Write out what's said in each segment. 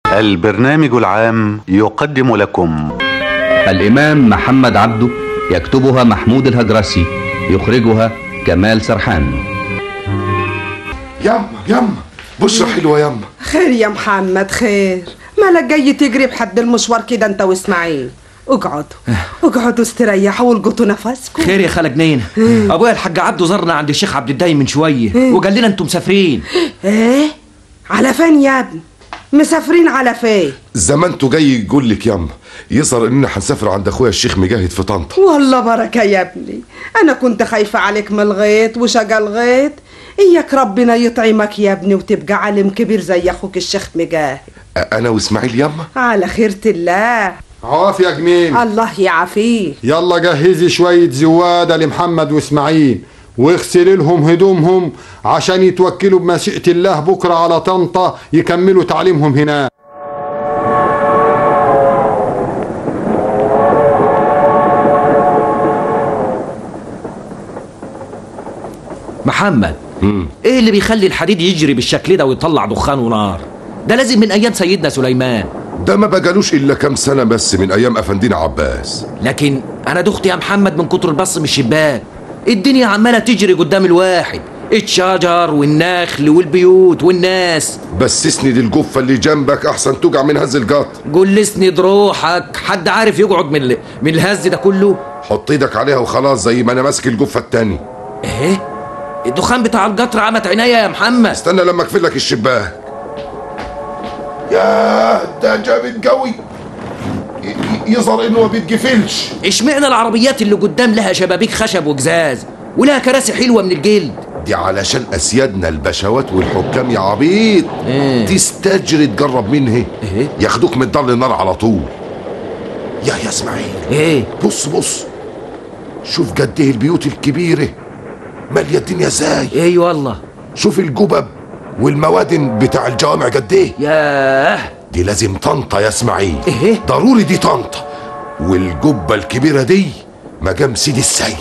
البرنامج العام يقدم لكم الإمام محمد عبده يكتبها محمود الهجرسي يخرجها كمال سرحان يما يما بشرى حلوة يما خير يا محمد خير مالك جاي تجري بحد المشوار كده انت واسماعيل اقعدوا اقعدوا استريحوا والقطوا نفسكم خير يا خالة جنينة ابويا الحاج عبده زارنا عند الشيخ عبد الدايم من شويه وقال لنا انتم مسافرين ايه على فين يا ابني مسافرين على فين زمانته جاي يقول لك يما يظهر اننا هنسافر عند اخويا الشيخ مجاهد في طنطا والله بركة يا ابني انا كنت خايفة عليك من الغيط وشقى الغيط اياك ربنا يطعمك يا ابني وتبقى عالم كبير زي اخوك الشيخ مجاهد انا واسماعيل يما على خيرة الله عافية يا جميل الله يعافيك يلا جهزي شوية زوادة لمحمد واسماعيل واغسلي لهم هدومهم عشان يتوكلوا بمشيئة الله بكرة على طنطا يكملوا تعليمهم هناك محمد ايه اللي بيخلي الحديد يجري بالشكل ده ويطلع دخان ونار ده لازم من ايام سيدنا سليمان ده ما بقالوش الا كام سنة بس من ايام افندينا عباس لكن انا دخت يا محمد من كتر البص من الشباك الدنيا عماله تجري قدام الواحد الشجر والنخل والبيوت والناس بس اسند الجفة اللي جنبك احسن توجع من هز القطر قول لي اسند روحك حد عارف يقعد من ال- من الهز ده كله حط ايدك عليها وخلاص زي ما انا ماسك الجفة التاني ايه الدخان بتاع القطر عمت عينيا يا محمد استنى لما اقفل لك الشباك يا ده جامد قوي ي- ي- يظهر انه ما بيتقفلش اشمعنى العربيات اللي قدام لها شبابيك خشب وجزاز ولها كراسي حلوه من الجلد دي علشان اسيادنا البشوات والحكام يا عبيط إيه؟ تستجري تجرب منها إيه؟ ياخدوك من الدار للنار على طول يا يا اسماعيل ايه بص بص شوف قد ايه البيوت الكبيره ماليه الدنيا ازاي ايه والله شوف الجبب والموادن بتاع الجوامع قد ايه ياه دي لازم طنطا يا اسماعيل إيه؟ ضروري دي طنطا والجبه الكبيره دي مقام سيدي السيد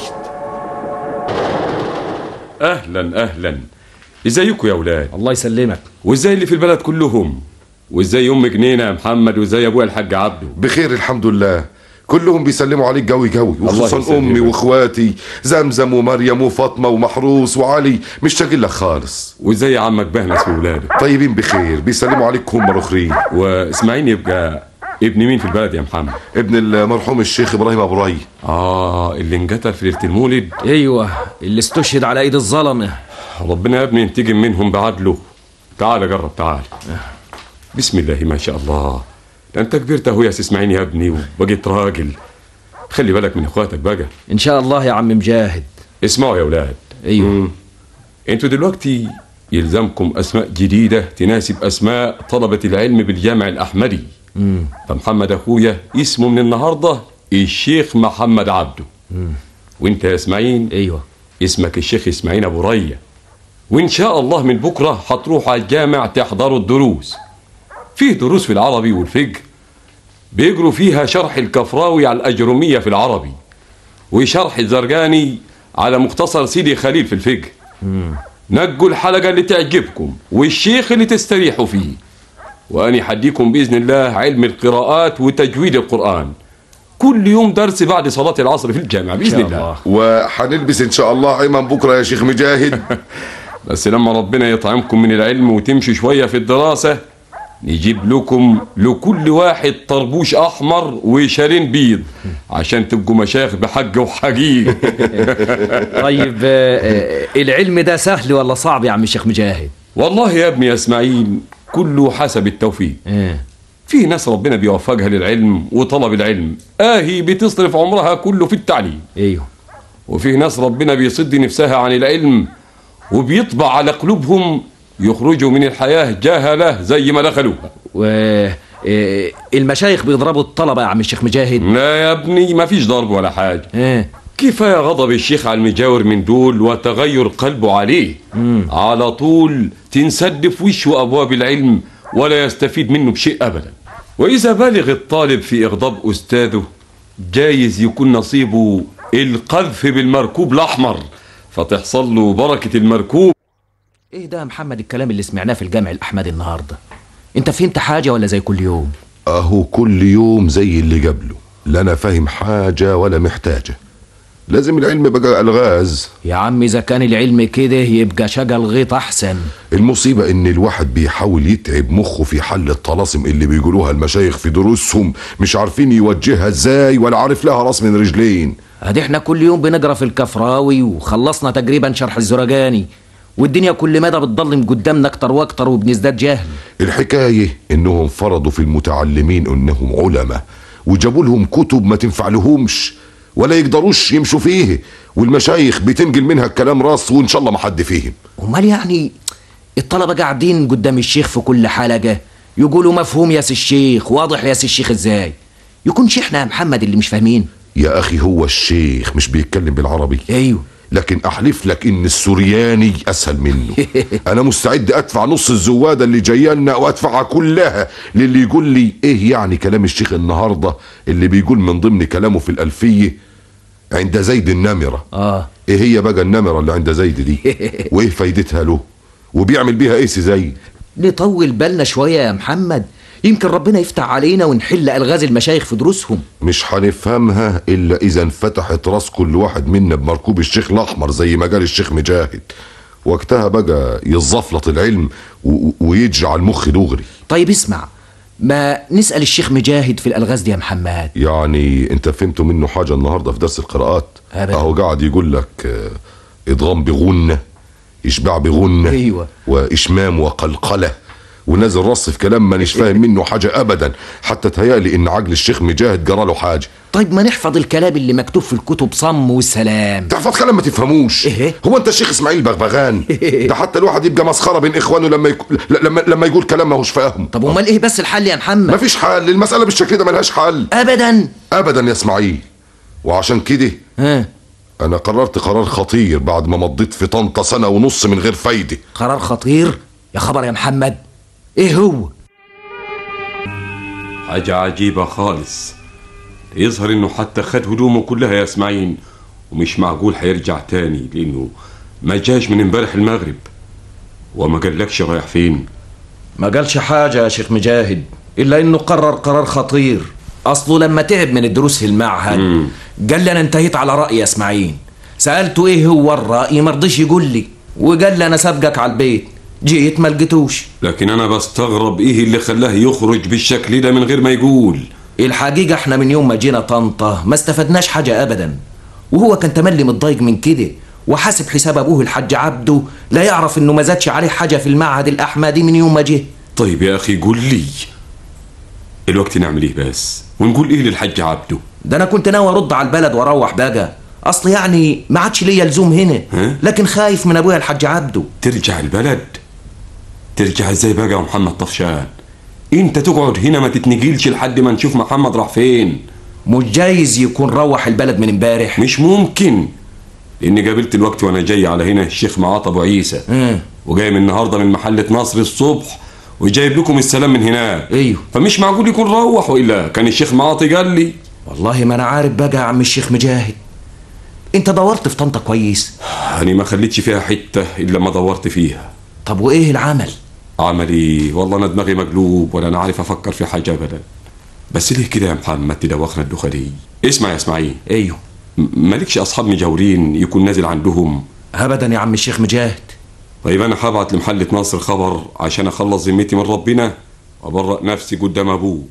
اهلا اهلا ازيكم يا اولاد الله يسلمك وازاي اللي في البلد كلهم وازاي ام جنينه يا محمد وازاي ابويا الحاج عبده بخير الحمد لله كلهم بيسلموا عليك قوي قوي وخصوصا يسلمك. امي واخواتي زمزم ومريم وفاطمه ومحروس وعلي مش شاغل لك خالص وازاي عمك بهنس وولاده طيبين بخير بيسلموا عليك هم الاخرين واسماعيل يبقى ابن مين في البلد يا محمد ابن المرحوم الشيخ ابراهيم ابو ري اه اللي انقتل في ليله المولد ايوه اللي استشهد على ايد الظلمه ربنا يا ابني ينتقم منهم بعدله تعال جرب تعال بسم الله ما شاء الله ده انت كبرت اهو يا سي اسماعيل يا ابني وبقيت راجل خلي بالك من اخواتك بقى ان شاء الله يا عم مجاهد اسمعوا يا اولاد ايوه انتوا دلوقتي يلزمكم اسماء جديده تناسب اسماء طلبه العلم بالجامع الاحمدي فمحمد اخويا اسمه من النهارده الشيخ محمد عبده وانت يا اسماعيل ايوه اسمك الشيخ اسماعيل ابو ريه وان شاء الله من بكره هتروحوا على الجامع تحضروا الدروس فيه دروس في العربي والفقه بيجروا فيها شرح الكفراوي على الاجروميه في العربي وشرح الزرقاني على مختصر سيدي خليل في الفقه نقوا الحلقه اللي تعجبكم والشيخ اللي تستريحوا فيه واني حديكم باذن الله علم القراءات وتجويد القران كل يوم درس بعد صلاه العصر في الجامع باذن الله وحنلبس ان شاء الله ايمن بكره يا شيخ مجاهد بس لما ربنا يطعمكم من العلم وتمشي شوية في الدراسة نجيب لكم لكل واحد طربوش أحمر وشارين بيض عشان تبقوا مشايخ بحق وحقيق طيب آه، آه، العلم ده سهل ولا صعب يا عم الشيخ مجاهد والله يا ابني يا اسماعيل كله حسب التوفيق ايه في ناس ربنا بيوفقها للعلم وطلب العلم آهي بتصرف عمرها كله في التعليم ايوه وفي ناس ربنا بيصد نفسها عن العلم وبيطبع على قلوبهم يخرجوا من الحياة جهلة زي ما دخلوها و آه، المشايخ بيضربوا الطلبه يا عم الشيخ مجاهد لا يا ابني ما فيش ضرب ولا حاجة ايه كفاية غضب الشيخ على المجاور من دول وتغير قلبه عليه على طول تنسد في وشه أبواب العلم ولا يستفيد منه بشيء أبدا وإذا بالغ الطالب في إغضاب أستاذه جايز يكون نصيبه القذف بالمركوب الأحمر فتحصل له بركة المركوب ايه ده يا محمد الكلام اللي سمعناه في الجامع الاحمدي النهارده انت فهمت حاجة ولا زي كل يوم اهو كل يوم زي اللي قبله لا انا فاهم حاجة ولا محتاجة لازم العلم بقى الغاز يا عم اذا كان العلم كده يبقى شجل غيط احسن المصيبة ان الواحد بيحاول يتعب مخه في حل الطلاسم اللي بيقولوها المشايخ في دروسهم مش عارفين يوجهها ازاي ولا عارف لها راس من رجلين ادي احنا كل يوم بنقرا في الكفراوي وخلصنا تقريبا شرح الزرجاني والدنيا كل مدى بتضلم قدامنا اكتر واكتر وبنزداد جهل الحكاية انهم فرضوا في المتعلمين انهم علماء وجابوا لهم كتب ما تنفع لهمش ولا يقدروش يمشوا فيه والمشايخ بتنقل منها الكلام راس وان شاء الله ما حد فيهم امال يعني الطلبة قاعدين قدام الشيخ في كل حلقة يقولوا مفهوم يا سي الشيخ واضح يا سي الشيخ ازاي يكون شيخنا يا محمد اللي مش فاهمين يا اخي هو الشيخ مش بيتكلم بالعربي ايوه لكن احلف لك ان السورياني اسهل منه انا مستعد ادفع نص الزواده اللي جايه لنا وادفعها كلها للي يقول لي ايه يعني كلام الشيخ النهارده اللي بيقول من ضمن كلامه في الالفيه عند زيد النمره اه ايه هي بقى النمره اللي عند زيد دي وايه فايدتها له وبيعمل بيها ايه سي زيد نطول بالنا شوية يا محمد يمكن ربنا يفتح علينا ونحل ألغاز المشايخ في دروسهم مش هنفهمها الا اذا انفتحت راس كل واحد منا بمركوب الشيخ الاحمر زي ما قال الشيخ مجاهد وقتها بقى يزفلط العلم و- و- ويجري على المخ دغري طيب اسمع ما نسأل الشيخ مجاهد في الألغاز دي يا محمد يعني انت فهمت منه حاجه النهارده في درس القراءات أبداً. اهو قاعد يقول لك آه، ادغام بغنه اشباع بغنه أيوة. واشمام وقلقله ونازل رص في كلام مانيش فاهم منه حاجه ابدا حتى تهيألي ان عقل الشيخ مجاهد جرى له حاجه طيب ما نحفظ الكلام اللي مكتوب في الكتب صم والسلام تحفظ كلام ما تفهموش إيه؟ هو انت الشيخ اسماعيل بغبغان ده حتى الواحد يبقى مسخره بين اخوانه لما يك... لما لما يقول كلام ما هوش فاهمه طب امال ايه بس الحل يا محمد مفيش حل المساله بالشكل ده ملهاش حل ابدا ابدا يا اسماعيل وعشان كده ها انا قررت قرار خطير بعد ما مضيت في طنطا سنه ونص من غير فايده قرار خطير يا خبر يا محمد ايه هو حاجة عجيبة خالص يظهر انه حتى خد هدومه كلها يا اسماعيل ومش معقول هيرجع تاني لانه ما جاش من امبارح المغرب وما قالكش رايح فين ما قالش حاجة يا شيخ مجاهد إلا إنه قرر قرار خطير أصله لما تعب من الدروس في المعهد قال لي أنا انتهيت على رأيي يا إسماعيل سألته إيه هو الرأي ما رضيش يقول لي وقال لي أنا سابقك على البيت جيت ما لقيتوش لكن انا بستغرب ايه اللي خلاه يخرج بالشكل ده من غير ما يقول الحقيقة احنا من يوم ما جينا طنطا ما استفدناش حاجة أبدا وهو كان تملي متضايق من كده وحاسب حساب أبوه الحاج عبده لا يعرف إنه ما زادش عليه حاجة في المعهد الأحمدي من يوم ما جه طيب يا اخي قول لي الوقت نعمل ايه بس ونقول ايه للحاج عبده ده انا كنت ناوي ارد على البلد واروح بقى اصل يعني ما عادش ليا لزوم هنا ها؟ لكن خايف من ابويا الحاج عبده ترجع البلد ترجع ازاي بقى يا محمد طفشان انت تقعد هنا ما تتنقلش لحد ما نشوف محمد راح فين مش جايز يكون روح البلد من امبارح مش ممكن لاني قابلت الوقت وانا جاي على هنا الشيخ معاط ابو عيسى مم. وجاي من النهارده من محله نصر الصبح وجايب لكم السلام من هناك ايوه فمش معقول يكون روح والا كان الشيخ معاطي قال لي والله ما انا عارف بقى يا عم الشيخ مجاهد انت دورت في طنطا كويس انا ما خليتش فيها حته الا ما دورت فيها طب وايه العمل عملي والله انا دماغي مقلوب ولا انا عارف افكر في حاجه ابدا بس ليه كده يا محمد تدوخنا الدوخه دي اسمع يا اسماعيل ايوه م- مالكش اصحاب مجاورين يكون نازل عندهم ابدا يا عم الشيخ مجاهد طيب انا هبعت لمحلة ناصر خبر عشان اخلص ذمتي من ربنا وابرأ نفسي قدام ابوه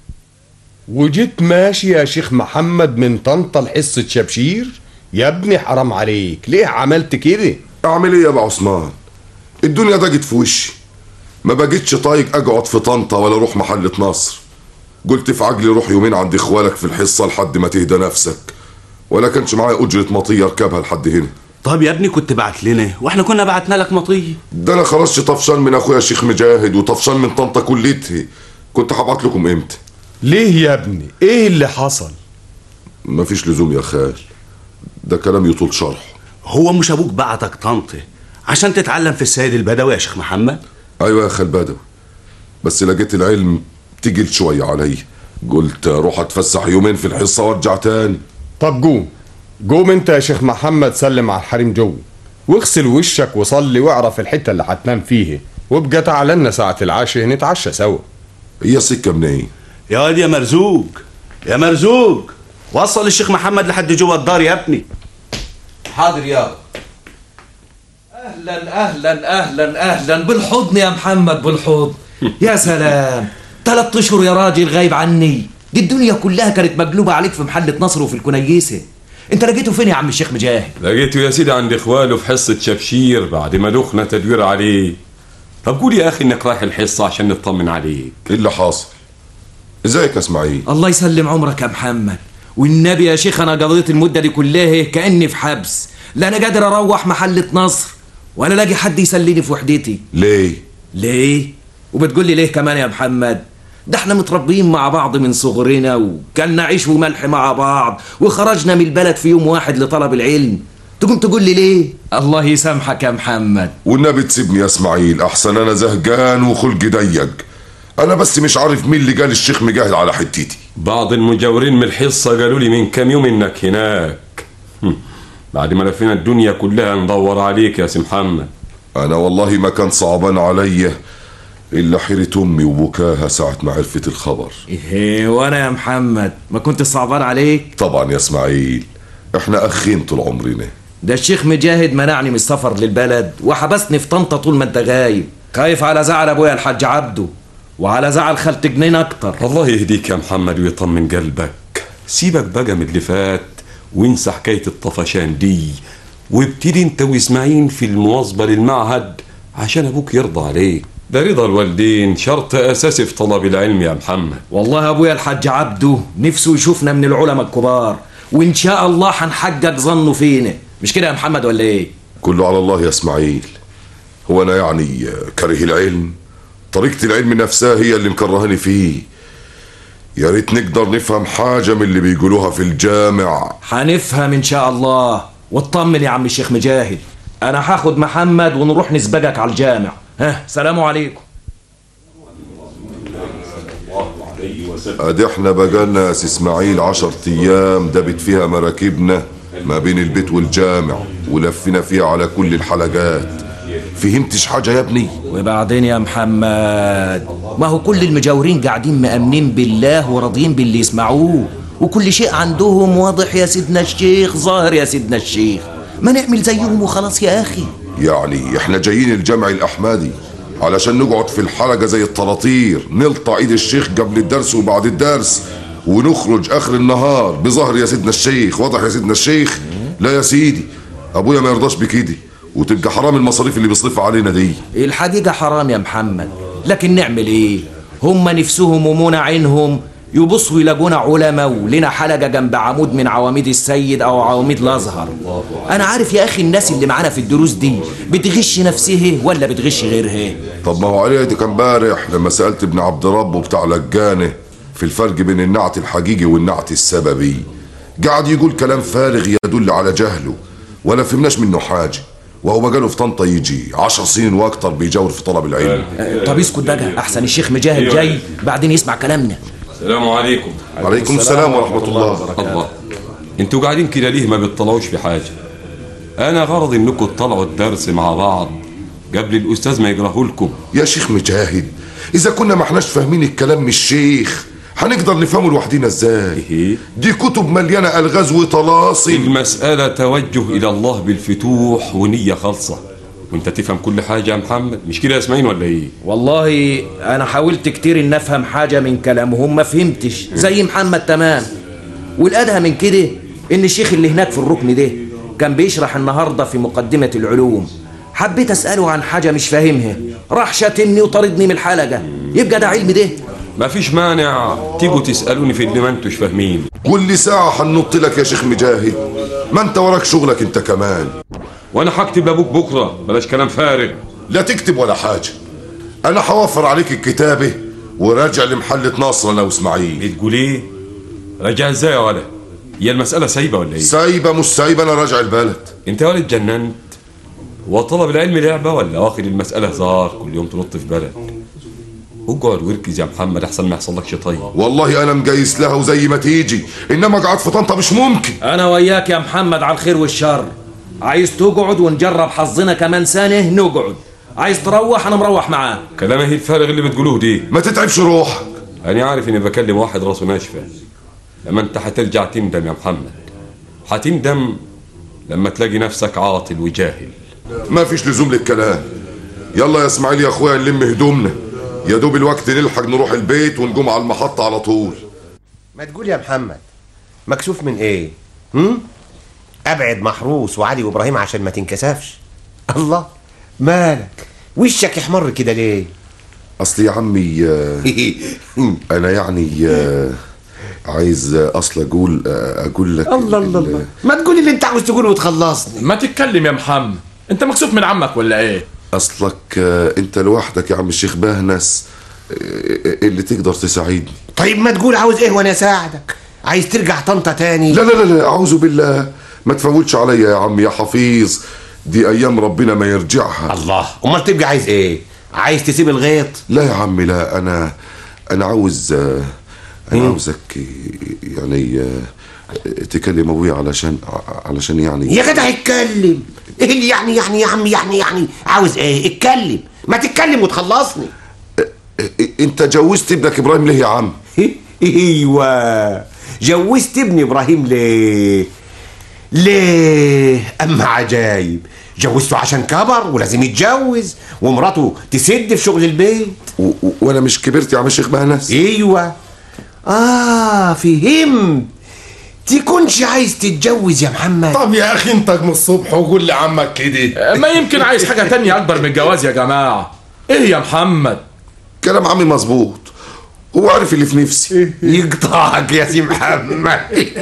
وجيت ماشي يا شيخ محمد من طنطا لحصة شبشير يا ابني حرام عليك ليه عملت كده اعمل ايه يا ابو عثمان الدنيا ضاقت في وشي ما بقتش طايق اقعد في طنطا ولا اروح محلة نصر قلت في عقلي روح يومين عند اخوالك في الحصة لحد ما تهدى نفسك ولا كانش معايا اجرة مطية اركبها لحد هنا طب يا ابني كنت بعت لنا واحنا كنا بعتنا لك مطيه ده انا خلاص طفشان من اخويا الشيخ مجاهد وطفشان من طنطا كليتي كنت هبعت لكم امتى ليه يا ابني ايه اللي حصل مفيش لزوم يا خال ده كلام يطول شرحه هو مش ابوك بعتك طنطا عشان تتعلم في السيد البدوي يا شيخ محمد ايوه يا خال بدوي بس لقيت العلم تقيل شوية عليا قلت اروح اتفسح يومين في الحصة وارجع تاني طب قوم قوم انت يا شيخ محمد سلم على الحريم جوه واغسل وشك وصلي واعرف الحتة اللي هتنام فيها وابقى تعالى لنا ساعة العشاء نتعشى سوا هي سكه منين يا واد يا مرزوق يا مرزوق وصل الشيخ محمد لحد جوه الدار يا ابني حاضر يابا اهلا اهلا اهلا اهلا بالحضن يا محمد بالحضن يا سلام ثلاث اشهر يا راجل غايب عني دي الدنيا كلها كانت مقلوبه عليك في محله نصر وفي الكنيسه انت لقيته فين يا عم الشيخ مجاهد لقيته يا سيدي عند اخواله في حصة شبشير بعد ما دخنا تدوير عليه طب قول يا اخي انك رايح الحصة عشان نطمن عليك ايه اللي حاصل ازيك يا اسماعيل الله يسلم عمرك يا محمد والنبي يا شيخ انا قضيت المده دي كلها كاني في حبس لا انا قادر اروح محله نصر ولا الاقي حد يسليني في وحدتي ليه ليه وبتقول لي ليه كمان يا محمد ده احنا متربيين مع بعض من صغرنا وكلنا عيش وملح مع بعض وخرجنا من البلد في يوم واحد لطلب العلم تقوم تقول لي ليه الله يسامحك يا محمد والنبي تسيبني يا اسماعيل احسن انا زهقان وخلقي ضيق انا بس مش عارف مين اللي قال الشيخ مجاهد على حتتي بعض المجاورين من الحصة قالوا لي من كام يوم انك هناك هم. بعد ما لفينا الدنيا كلها ندور عليك يا سي محمد انا والله ما كان صعبان عليا الا حيرة امي وبكاها ساعة ما عرفت الخبر ايه وانا يا محمد ما كنت صعبان عليك طبعا يا اسماعيل احنا اخين طول عمرنا ده الشيخ مجاهد منعني من السفر للبلد وحبسني في طنطا طول ما انت غايب خايف على زعل ابويا الحاج عبده وعلى زعل خالة جنين اكتر الله يهديك يا محمد ويطمن قلبك سيبك بقى من اللي فات وانسى حكاية الطفشان دي وابتدي انت واسماعيل في المواظبة للمعهد عشان ابوك يرضى عليك ده رضا الوالدين شرط اساسي في طلب العلم يا محمد والله ابويا الحاج عبده نفسه يشوفنا من العلماء الكبار وان شاء الله هنحقق ظنه فينا مش كده يا محمد ولا ايه كله على الله يا اسماعيل هو انا يعني كاره العلم طريقة العلم نفسها هي اللي مكرهاني فيه يا ريت نقدر نفهم حاجة من اللي بيقولوها في الجامع هنفهم ان شاء الله واطمن يا عم الشيخ مجاهد انا هاخد محمد ونروح نسبقك على الجامع ها سلام عليكم ادي احنا بقالنا يا سي اسماعيل عشر ايام دبت فيها مراكبنا ما بين البيت والجامع ولفينا فيها على كل الحلقات فهمتش حاجة يا ابني وبعدين يا محمد ما هو كل المجاورين قاعدين مأمنين بالله وراضيين باللي يسمعوه وكل شيء عندهم واضح يا سيدنا الشيخ ظاهر يا سيدنا الشيخ ما نعمل زيهم وخلاص يا أخي يعني احنا جايين الجامع الاحمدي علشان نقعد في الحلقة زي الطراطير نلطع ايد الشيخ قبل الدرس وبعد الدرس ونخرج اخر النهار بظهر يا سيدنا الشيخ واضح يا سيدنا الشيخ لا يا سيدي ابويا ما يرضاش بكده وتبقى حرام المصاريف اللي بيصرفها علينا دي الحقيقة حرام يا محمد لكن نعمل ايه هم نفسهم ومنى عينهم يبصوا يلاقونا علماء ولنا حلقة جنب عمود من عواميد السيد أو عواميد الأزهر أنا عارف يا أخي الناس اللي معانا في الدروس دي بتغش نفسها ولا بتغش غيرها طب ما هو عليه دي كان امبارح لما سألت ابن عبد ربه بتاع لجانه في الفرق بين النعت الحقيقي والنعت السببي قعد يقول كلام فارغ يدل على جهله ولا فهمناش منه حاجة وهو بقاله في طنطا يجي عشر سنين واكتر بيجاور في طلب العلم طب اسكت بقى أحسن الشيخ مجاهد جاي بعدين يسمع كلامنا السلام عليكم عليكم السلام ورحمة الله الله انتوا قاعدين كده ليه ما بتطلعوش في حاجة انا غرضي انكم تطلعوا الدرس مع بعض قبل الاستاذ ما يقراه لكم يا شيخ مجاهد إذا كنا ما احناش فاهمين الكلام من الشيخ هنقدر نفهمه لوحدينا ازاي إيه؟ دي كتب مليانة ألغاز وطلاسم المسألة توجه إلى الله بالفتوح ونية خالصة وانت تفهم كل حاجة يا محمد مش كده يا اسماعيل ولا ايه والله أنا حاولت كتير إن أفهم حاجة من كلامهم ما فهمتش زي محمد تمام والأدهى من كده إن الشيخ اللي هناك في الركن ده كان بيشرح النهاردة في مقدمة العلوم حبيت أسأله عن حاجة مش فاهمها راح شاتمني وطردني من الحلقة يبقى ده علم ده ما فيش مانع تيجوا تسألوني في اللي ما انتوش فاهمين كل ساعة هننط لك يا شيخ مجاهد ما انت وراك شغلك انت كمان وانا هكتب لابوك بكرة بلاش كلام فارغ لا تكتب ولا حاجة انا هوفر عليك الكتابة وراجع لمحلة ناصر انا واسماعيل تقول ايه راجع ازاي يا ولد هي المسألة سايبة ولا ايه سايبة مش سايبة انا راجع البلد انت يا ولد جننت وطلب العلم لعبة ولا واخد المسألة هزار كل يوم تنط في بلد اقعد واركز يا محمد احسن ما يحصل لكش طيب والله انا مجيس لها وزي ما تيجي انما قعد في طنطا مش ممكن أنا وياك يا محمد على الخير والشر عايز تقعد ونجرب حظنا كمان سنة نقعد عايز تروح انا مروح معاه كلام هي الفارغ اللي بتقولوه دي ما تتعبش روحك انا عارف اني بكلم واحد راسه ناشفه لما انت هترجع تندم يا محمد هتندم لما تلاقي نفسك عاطل وجاهل ما فيش لزوم للكلام يلا يا اسماعيل يا اخويا نلم هدومنا يا دوب الوقت نلحق نروح البيت ونقوم على المحطة على طول ما تقول يا محمد مكسوف من ايه هم؟ ابعد محروس وعلي وابراهيم عشان ما تنكسفش الله مالك وشك يحمر كده ليه اصل يا عمي آه، انا يعني آه، عايز آه، اصل اقول آه، اقول لك الله الله ال- الله ما تقول اللي انت عاوز تقوله وتخلصني ما تتكلم يا محمد انت مكسوف من عمك ولا ايه اصلك آه، انت لوحدك يا عم الشيخ بهنس آه، اللي تقدر تساعدني طيب ما تقول عاوز ايه وانا اساعدك عايز ترجع طنطا تاني لا لا لا لا اعوذ بالله ما تفوتش عليا يا عم يا حفيظ دي ايام ربنا ما يرجعها الله امال تبقى عايز ايه عايز تسيب الغيط لا يا عم لا انا انا عاوز آه، انا عاوزك آه، يعني آه، تكلم ابويا علشان علشان يعني يا جدع اتكلم ايه اللي يعني يعني يا عم يعني يعني عاوز ايه اتكلم ما تتكلم وتخلصني انت جوزت ابنك ابراهيم ليه يا عم ايوه جوزت ابني ابراهيم ليه ليه اما عجايب جوزته عشان كبر ولازم يتجوز ومراته تسد في شغل البيت و- و- وانا مش كبرت يا عم الشيخ مهنس ايوه اه فهمت تكونش عايز تتجوز يا محمد طب يا اخي انت من الصبح وقول لعمك كده ما يمكن عايز حاجة تانية أكبر من الجواز يا جماعة إيه يا محمد كلام عمي مظبوط هو عارف اللي في نفسي يقطعك يا سي محمد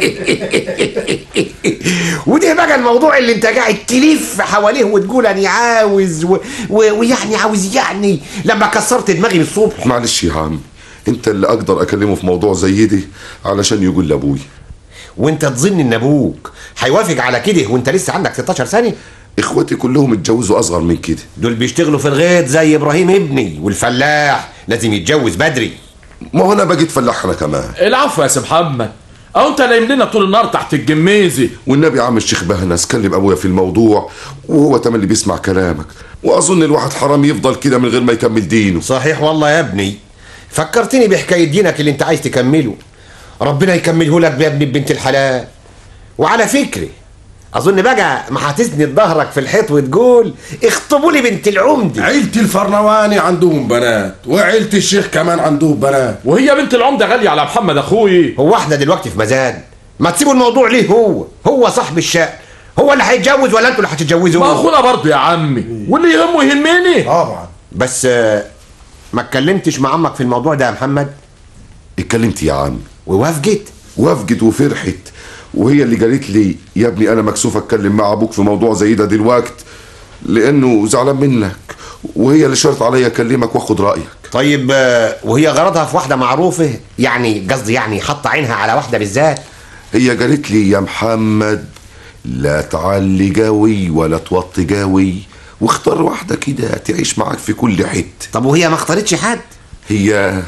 وده بقى الموضوع اللي انت قاعد تلف حواليه وتقول انا عاوز و... و... ويعني عاوز يعني لما كسرت دماغي من الصبح معلش يا عم انت اللي اقدر اكلمه في موضوع زي ده علشان يقول لابوي وانت تظن ان ابوك هيوافق على كده وانت لسه عندك 16 سنه اخواتي كلهم اتجوزوا اصغر من كده دول بيشتغلوا في الغيط زي ابراهيم ابني والفلاح لازم يتجوز بدري ما هو انا بقيت فلاح انا كمان العفو يا سي محمد أو أنت نايم لنا طول النهار تحت الجميزي والنبي يا عم الشيخ بهنس كلم ابويا في الموضوع وهو تملي بيسمع كلامك واظن الواحد حرام يفضل كده من غير ما يكمل دينه صحيح والله يا ابني فكرتني بحكايه دينك اللي انت عايز تكمله ربنا يكمله لك يا ابني بنت الحلال وعلى فكره اظن بقى ما هتسند ظهرك في الحيط وتقول اخطبوا لي بنت العمده عيلة الفرنواني عندهم بنات وعيلة الشيخ كمان عندهم بنات وهي بنت العمدة غالية على محمد أخوي هو احنا دلوقتي في مزاد ما تسيبوا الموضوع ليه هو هو صاحب الشأن هو اللي هيتجوز ولا انتوا اللي هتتجوزوا ما أخونا برضه يا عمي واللي يهمه يهمني طبعا بس آه، ما اتكلمتش مع عمك في الموضوع ده يا محمد اتكلمت يا عم ووافقت وافقت وفرحت وهي اللي قالت لي يا ابني انا مكسوف اتكلم مع ابوك في موضوع زي ده دلوقت لانه زعلان منك وهي اللي شرط عليا اكلمك واخد رايك طيب آه، وهي غرضها في واحده معروفه يعني قصدي يعني حاطه عينها على واحده بالذات هي قالت لي يا محمد لا تعلي قوي ولا توطي قوي واختار واحده كده تعيش معاك في كل حته طب وهي ما اختارتش حد هي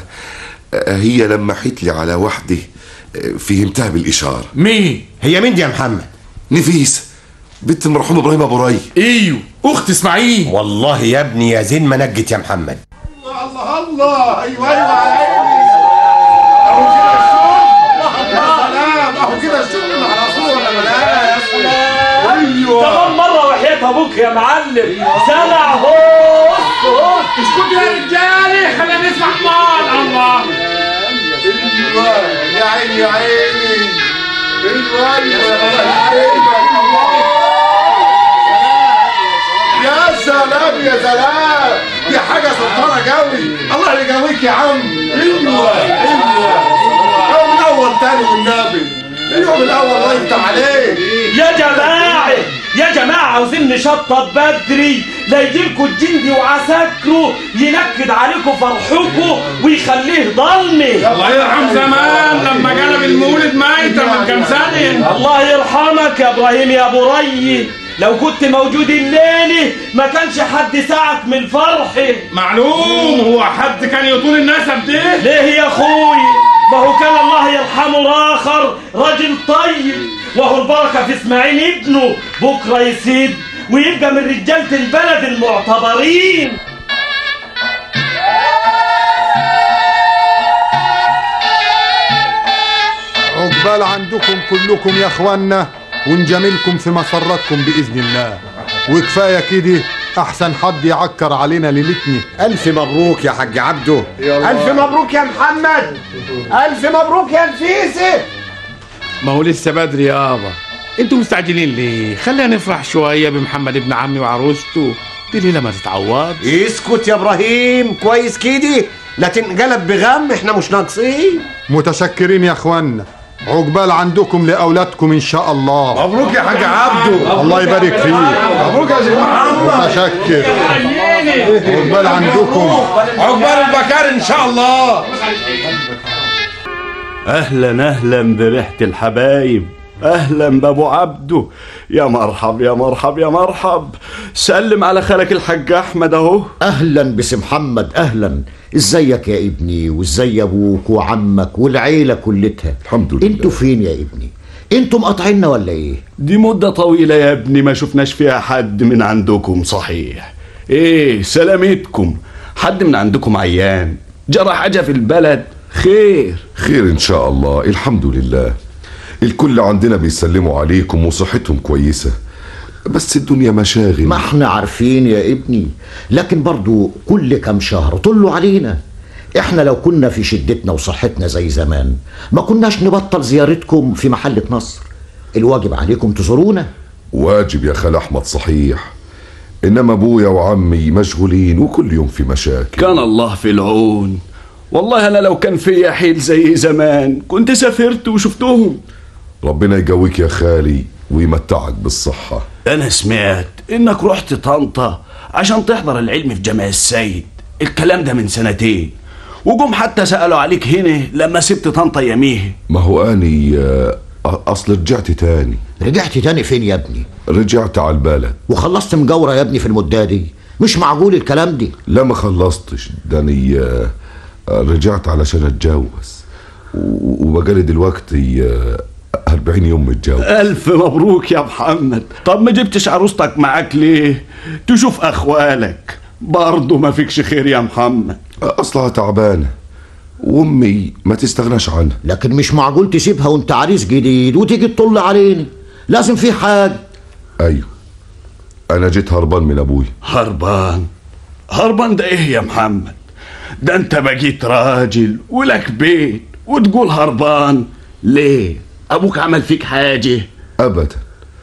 هي لمحت لي على واحده فهمتها بالاشاره مين هي مين دي يا محمد نفيسه بنت المرحوم ابراهيم ابو ري ايوه اخت اسماعيل والله يا ابني يا زين ما نجت يا محمد الله الله ايوه ايوه على اهو كده الشغل يا سلام اهو كده الشغل على طول ولا بلاش ايوه كمان مرة وحياة ابوك يا معلم سمع هو اسكتوا يا رجالي خلينا نسمع مال الله ايوه يا عيني يا عيني ايوه ايوه الله يعينك الله يا سلام يا سلام دي حاجه سلطانه قوي الله يقويك يا عم ايوه ايوه يوم الاول تاني والنبي اليوم الاول الله يفتح عليك يا جماعة يا جماعة عاوزين نشطب بدري لا يجيلكوا الجندي وعساكره ينكد عليكم فرحكم ويخليه ضلمي الله يرحم زمان لما قلب المولد ميتة من كام سنة الله يرحمك يا ابراهيم يا ابو ري لو كنت موجود الليلة ما كانش حد ساعك من فرحي معلوم هو حد كان يطول النسب ده ليه يا اخوي ما هو كان الله يرحمه الاخر راجل طيب وهو البركه في اسماعيل ابنه بكره يسيد ويبقى من رجالة البلد المعتبرين عقبال عندكم كلكم يا اخوانا ونجاملكم في مسراتكم باذن الله وكفايه كده احسن حد يعكر علينا ليلتنا الف مبروك يا حاج عبده يلا. الف مبروك يا محمد الف مبروك يا نفيسه ما هو لسه بدري يابا انتوا مستعجلين ليه خلينا نفرح شويه بمحمد ابن عمي وعروسته دي ليله ما تتعوض اسكت يا ابراهيم كويس كده لا تنقلب بغم احنا مش ناقصين متشكرين يا اخوانا عقبال عندكم لاولادكم ان شاء الله مبروك يا حاج عبده الله يبارك فيك مبروك يا شيخ محمد متشكر عقبال عندكم عقبال البكار ان شاء الله اهلا اهلا بريحه الحبايب اهلا بابو عبده يا مرحب يا مرحب يا مرحب سلم على خالك الحاج احمد اهو اهلا بس محمد اهلا ازيك يا ابني وازاي ابوك وعمك والعيله كلتها الحمد لله انتوا فين يا ابني انتوا مقاطعيننا ولا ايه دي مده طويله يا ابني ما شفناش فيها حد من عندكم صحيح ايه سلامتكم حد من عندكم عيان جرى حاجه في البلد خير خير ان شاء الله الحمد لله الكل عندنا بيسلموا عليكم وصحتهم كويسة بس الدنيا مشاغل ما احنا عارفين يا ابني لكن برضو كل كام شهر طلوا علينا احنا لو كنا في شدتنا وصحتنا زي زمان ما كناش نبطل زيارتكم في محلة نصر الواجب عليكم تزورونا واجب يا خال احمد صحيح انما ابويا وعمي مشغولين وكل يوم في مشاكل كان الله في العون والله انا لو كان فيا حيل زي زمان كنت سافرت وشفتهم ربنا يقويك يا خالي ويمتعك بالصحة انا سمعت انك رحت طنطا عشان تحضر العلم في جامع السيد الكلام ده من سنتين وجم حتى سألوا عليك هنا لما سبت طنطا يميه ما هو اني آه، اصل رجعت تاني رجعت تاني فين يا ابني رجعت على البلد وخلصت مجاورة يا ابني في المدة دي مش معقول الكلام دي لا ما خلصتش ده اني آه، آه، رجعت علشان اتجوز و- وبقالي دلوقتي آه، 40 يوم متجوز الف مبروك يا محمد طب ما جبتش عروستك معاك ليه تشوف اخوالك برضه ما فيكش خير يا محمد اصلها تعبانه وامي ما تستغناش عنها لكن مش معقول تسيبها وانت عريس جديد وتيجي تطل علينا لازم في حاجة ايوه انا جيت هربان من ابوي هربان هربان ده ايه يا محمد ده انت بقيت راجل ولك بيت وتقول هربان ليه ابوك عمل فيك حاجه ابدا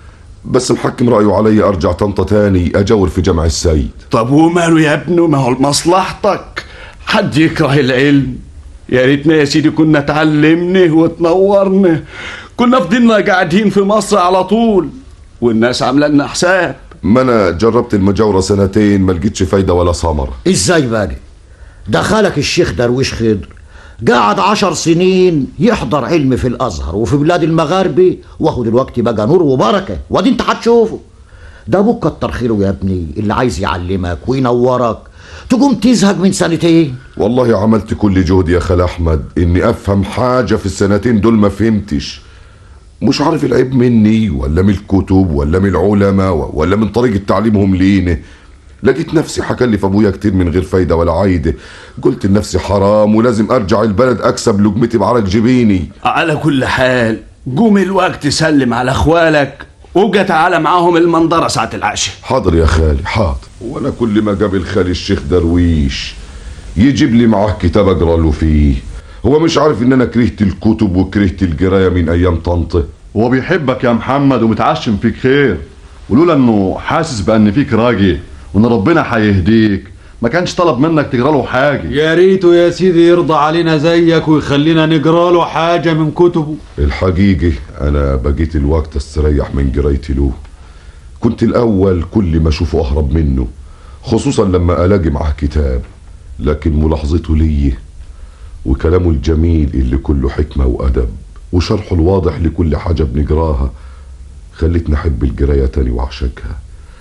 بس محكم رايه علي ارجع طنطا تاني اجور في جامع السيد طب وماله يا ابنه ما هو لمصلحتك حد يكره العلم يا ريتنا يا سيدي كنا اتعلمنا وتنورنا كنا فضلنا قاعدين في مصر على طول والناس عامله لنا حساب ما انا جربت المجاورة سنتين ما لقيتش فايدة ولا ثمرة ازاي بقى دخلك الشيخ درويش خضر قعد عشر سنين يحضر علم في الازهر وفي بلاد المغاربة وهو دلوقتي بقى نور وبركة وادي انت هتشوفه ده ابوك كتر خيره يا ابني اللي عايز يعلمك وينورك تقوم تزهق من سنتين والله عملت كل جهدي يا خال احمد اني افهم حاجة في السنتين دول ما فهمتش مش عارف العيب مني ولا من الكتب ولا من العلماء ولا من طريقة تعليمهم لينا لقيت نفسي حكلف ابويا كتير من غير فايدة ولا عايدة قلت لنفسي حرام ولازم ارجع البلد اكسب لقمتي بعرق جبيني على كل حال قوم الوقت سلم على اخوالك وابقى تعالى معاهم المنظرة ساعة العشاء حاضر يا خالي حاضر وانا كل ما قابل خالي الشيخ درويش يجيب لي معاه كتاب اقرا له فيه هو مش عارف ان انا كرهت الكتب وكرهت القرايه من ايام طنطا هو بيحبك يا محمد ومتعشم فيك خير ولولا انه حاسس بان فيك راجل وان ربنا هيهديك ما كانش طلب منك تقرا له حاجه يا ريته يا سيدي يرضى علينا زيك ويخلينا نقرا له حاجه من كتبه الحقيقة أنا بقيت الوقت استريح من قرايتي له كنت الأول كل ما أشوفه أهرب منه خصوصا لما ألاقي معاه كتاب لكن ملاحظته لي وكلامه الجميل اللي كله حكمة وأدب وشرحه الواضح لكل حاجة بنقراها خلتني أحب القراية تاني وأعشقها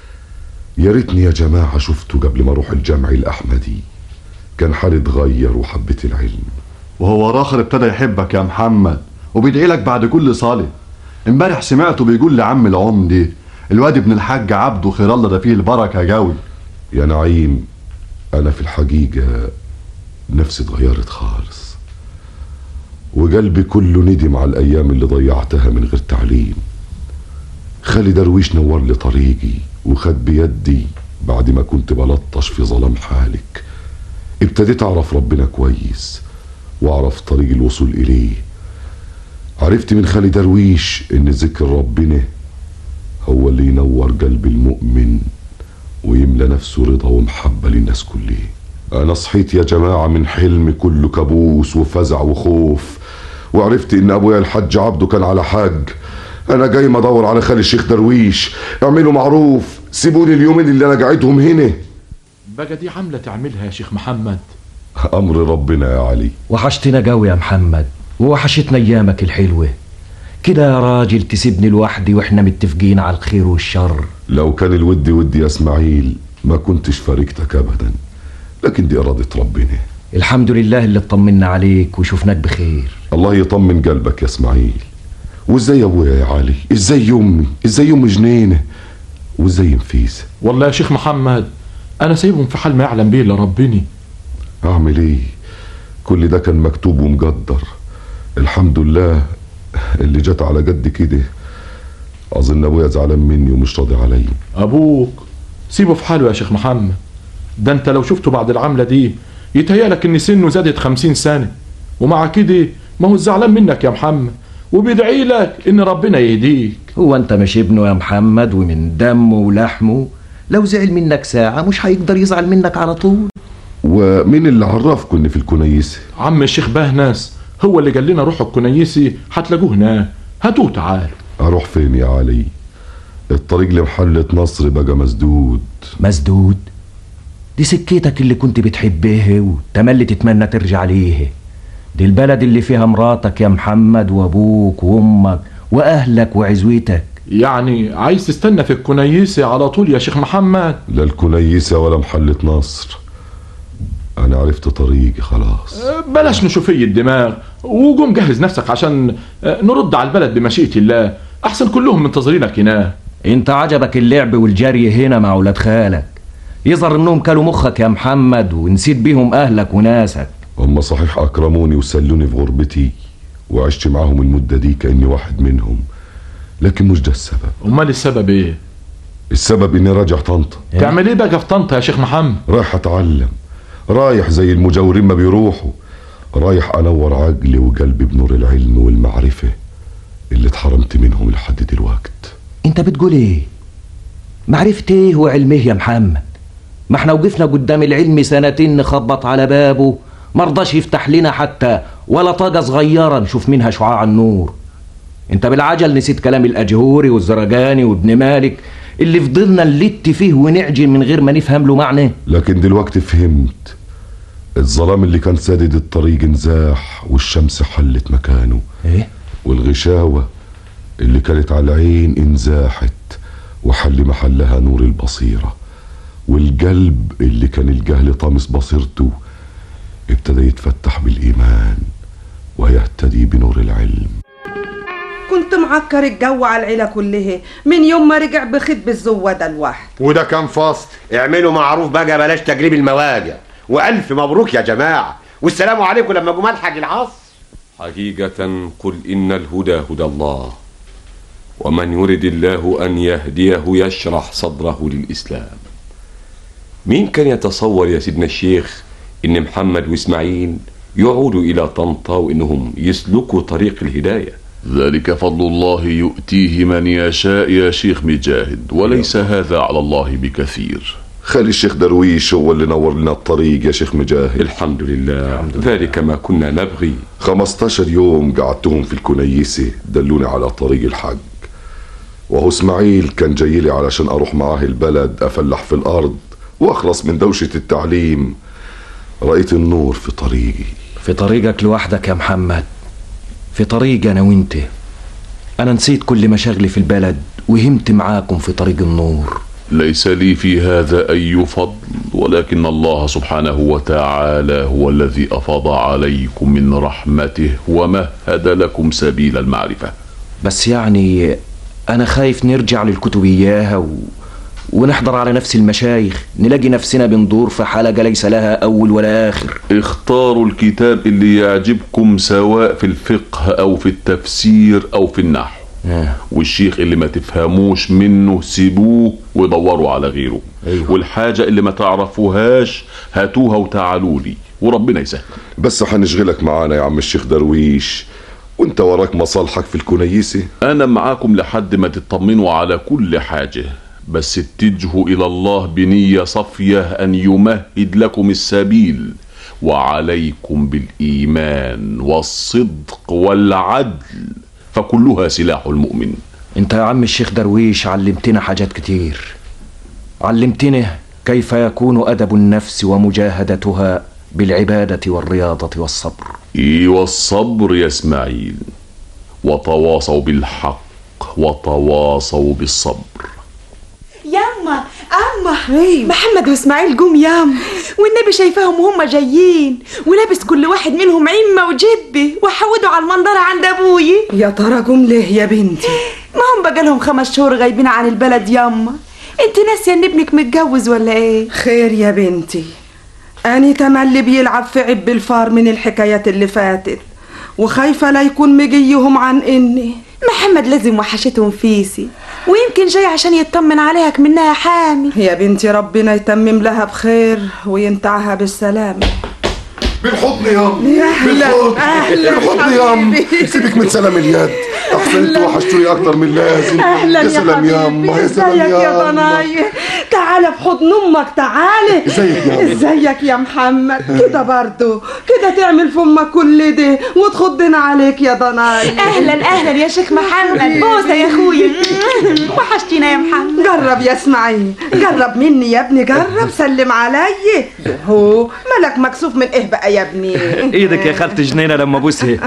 يا ريتني يا جماعة شفته قبل ما أروح الجامع الأحمدي كان حالي اتغير وحبيت العلم وهو راخر ابتدى يحبك يا محمد وبيدعي لك بعد كل صلاة امبارح سمعته بيقول لعم العمدة الواد ابن الحاج عبده خير الله ده فيه البركه جوي يا نعيم انا في الحقيقه نفسي اتغيرت خالص وقلبي كله ندم على الايام اللي ضيعتها من غير تعليم خالي درويش نور لي طريقي وخد بيدي بعد ما كنت بلطش في ظلام حالك ابتديت اعرف ربنا كويس واعرف طريق الوصول اليه عرفت من خالي درويش ان ذكر ربنا هو اللي ينور قلب المؤمن ويملى نفسه رضا ومحبة للناس كلها أنا صحيت يا جماعة من حلم كله كابوس وفزع وخوف وعرفت إن أبويا الحاج عبده كان على حاج أنا جاي ما أدور على خالي الشيخ درويش اعملوا معروف سيبوني اليومين اللي أنا قاعدهم هنا بقى دي عاملة تعملها يا شيخ محمد أمر ربنا يا علي وحشتنا قوي يا محمد ووحشتنا ايامك الحلوه كده يا راجل تسيبني لوحدي واحنا متفقين على الخير والشر لو كان الود ودي يا اسماعيل ما كنتش فارقتك ابدا لكن دي اراده ربنا الحمد لله اللي اطمنا عليك وشفناك بخير الله يطمن قلبك يا اسماعيل وازاي ابويا يا علي ازاي امي ازاي ام جنينه وازاي نفيسه والله يا شيخ محمد انا سايبهم في حال ما يعلم به الا ربني اعمل ايه كل ده كان مكتوب ومقدر الحمد لله اللي جت على جد كده اظن ابويا زعلان مني ومش راضي عليا ابوك سيبه في حاله يا شيخ محمد ده انت لو شفته بعد العملة دي يتهيألك ان سنه زادت خمسين سنة ومع كده ما هو زعلان منك يا محمد وبيدعي لك ان ربنا يهديك هو انت مش ابنه يا محمد ومن دمه ولحمه لو زعل منك ساعة مش هيقدر يزعل منك على طول ومين اللي عرفكم ان في الكنيسه عم الشيخ بهناس هو اللي قال لنا روحوا الكنيسي هتلاقوه هناك هاتوه تعالوا اروح فين يا علي الطريق لمحلة نصر بقى مسدود مسدود دي سكتك اللي كنت بتحبها وتملي تتمنى ترجع ليها دي البلد اللي فيها مراتك يا محمد وابوك وامك واهلك وعزوتك يعني عايز تستنى في الكنيسي على طول يا شيخ محمد لا الكنيسة ولا محلة نصر انا عرفت طريقي خلاص بلاش نشوفي الدماغ وقوم جهز نفسك عشان نرد على البلد بمشيئة الله احسن كلهم منتظرينك هنا انت عجبك اللعب والجري هنا مع ولاد خالك يظهر انهم كلوا مخك يا محمد ونسيت بيهم اهلك وناسك هم صحيح اكرموني وسلوني في غربتي وعشت معاهم المدة دي كأني واحد منهم لكن مش ده السبب امال السبب ايه السبب اني راجع طنطا تعمل ايه بقى في طنطا يا شيخ محمد رايح اتعلم رايح زي المجاورين ما بيروحوا رايح انور عقلي وقلبي بنور العلم والمعرفة اللي اتحرمت منهم لحد دلوقت انت بتقول ايه معرفة ايه وعلمه يا محمد ما احنا وقفنا قدام العلم سنتين نخبط على بابه مرضاش يفتح لنا حتى ولا طاقة صغيرة نشوف منها شعاع النور انت بالعجل نسيت كلام الاجهوري والزرجاني وابن مالك اللي فضلنا نلت فيه ونعجن من غير ما نفهم له معنى لكن دلوقتي فهمت الظلام اللي كان سادد الطريق انزاح والشمس حلت مكانه ايه والغشاوة اللي كانت على العين انزاحت وحل محلها نور البصيرة والقلب اللي كان الجهل طامس بصيرته ابتدى يتفتح بالإيمان ويهتدي بنور العلم كنت معكر الجو على العيلة كلها من يوم ما رجع بخيط بالزوادة الواحد وده كان فصل اعملوا معروف بقى بلاش تجريب المواجع والف مبروك يا جماعه والسلام عليكم لما جم الحق العصر حقيقة قل إن الهدى هدى الله ومن يرد الله أن يهديه يشرح صدره للإسلام مين كان يتصور يا سيدنا الشيخ إن محمد وإسماعيل يعودوا إلى طنطا وإنهم يسلكوا طريق الهداية ذلك فضل الله يؤتيه من يشاء يا شيخ مجاهد وليس هذا على الله بكثير خالي الشيخ درويش هو اللي نور لنا الطريق يا شيخ مجاهد الحمد لله الحمد لله. ذلك ما كنا نبغي 15 يوم قعدتهم في الكنيسة دلوني على طريق الحق وهو اسماعيل كان جاي لي علشان اروح معاه البلد افلح في الارض واخلص من دوشة التعليم رأيت النور في طريقي في طريقك لوحدك يا محمد في طريق انا وانت انا نسيت كل مشاغلي في البلد وهمت معاكم في طريق النور ليس لي في هذا أي فضل ولكن الله سبحانه وتعالى هو الذي أفاض عليكم من رحمته ومهد لكم سبيل المعرفة بس يعني انا خايف نرجع للكتب اياها و... ونحضر على نفس المشايخ نلاقي نفسنا بندور في حلقة ليس لها أول ولا آخر اختاروا الكتاب اللي يعجبكم سواء في الفقه او في التفسير او في النحو والشيخ اللي ما تفهموش منه سيبوه ودوروا على غيره أيوه. والحاجة اللي ما تعرفوهاش هاتوها وتعالوا لي وربنا يسهل بس هنشغلك معانا يا عم الشيخ درويش وانت وراك مصالحك في الكنيسة انا معاكم لحد ما تطمنوا على كل حاجة بس اتجهوا الى الله بنية صفية ان يمهد لكم السبيل وعليكم بالايمان والصدق والعدل فكلها سلاح المؤمن انت يا عم الشيخ درويش علمتنا حاجات كتير علمتنا كيف يكون أدب النفس ومجاهدتها بالعبادة والرياضة والصبر ايه والصبر يا اسماعيل وتواصوا بالحق وتواصوا بالصبر ياما اما محمد واسماعيل جم ياما والنبي شايفاهم وهم جايين ولابس كل واحد منهم عمة وجبة وحودوا على المنظرة عند ابوي يا ترى جم ليه يا بنتي ما هم بقالهم خمس شهور غايبين عن البلد ياما انت ناسية ان ابنك متجوز ولا ايه خير يا بنتي أني تملي بيلعب في عب الفار من الحكايات اللي فاتت وخايفة لا يكون مجيهم عن إني محمد لازم وحشتهم فيسي ويمكن جاي عشان يطمن عليك منها حامي يا بنتي ربنا يتمم لها بخير وينتعها بالسلامة بالحضن يا ام يا أهلا، بالحضن أهلا بالحضن يا ام حبيبي. سيبك من سلام اليد احسن انت وحشتوني اكتر من اللازم أهلا يا يا سلام يا ام حبيبي يا ازيك سلام يا يا ام ضناي تعالى في حضن امك تعالى ازيك يا أم؟ ازيك يا محمد كده برضو كده تعمل في امك كل ده وتخضنا عليك يا ضناي اهلا اهلا يا شيخ محمد بوسه يا اخويا وحشتينا يا محمد جرب يا اسماعيل جرب مني يا ابني جرب سلم علي هو مالك مكسوف من ايه بقى يا ابني ايدك يا خالتي جنينة لما ابوسها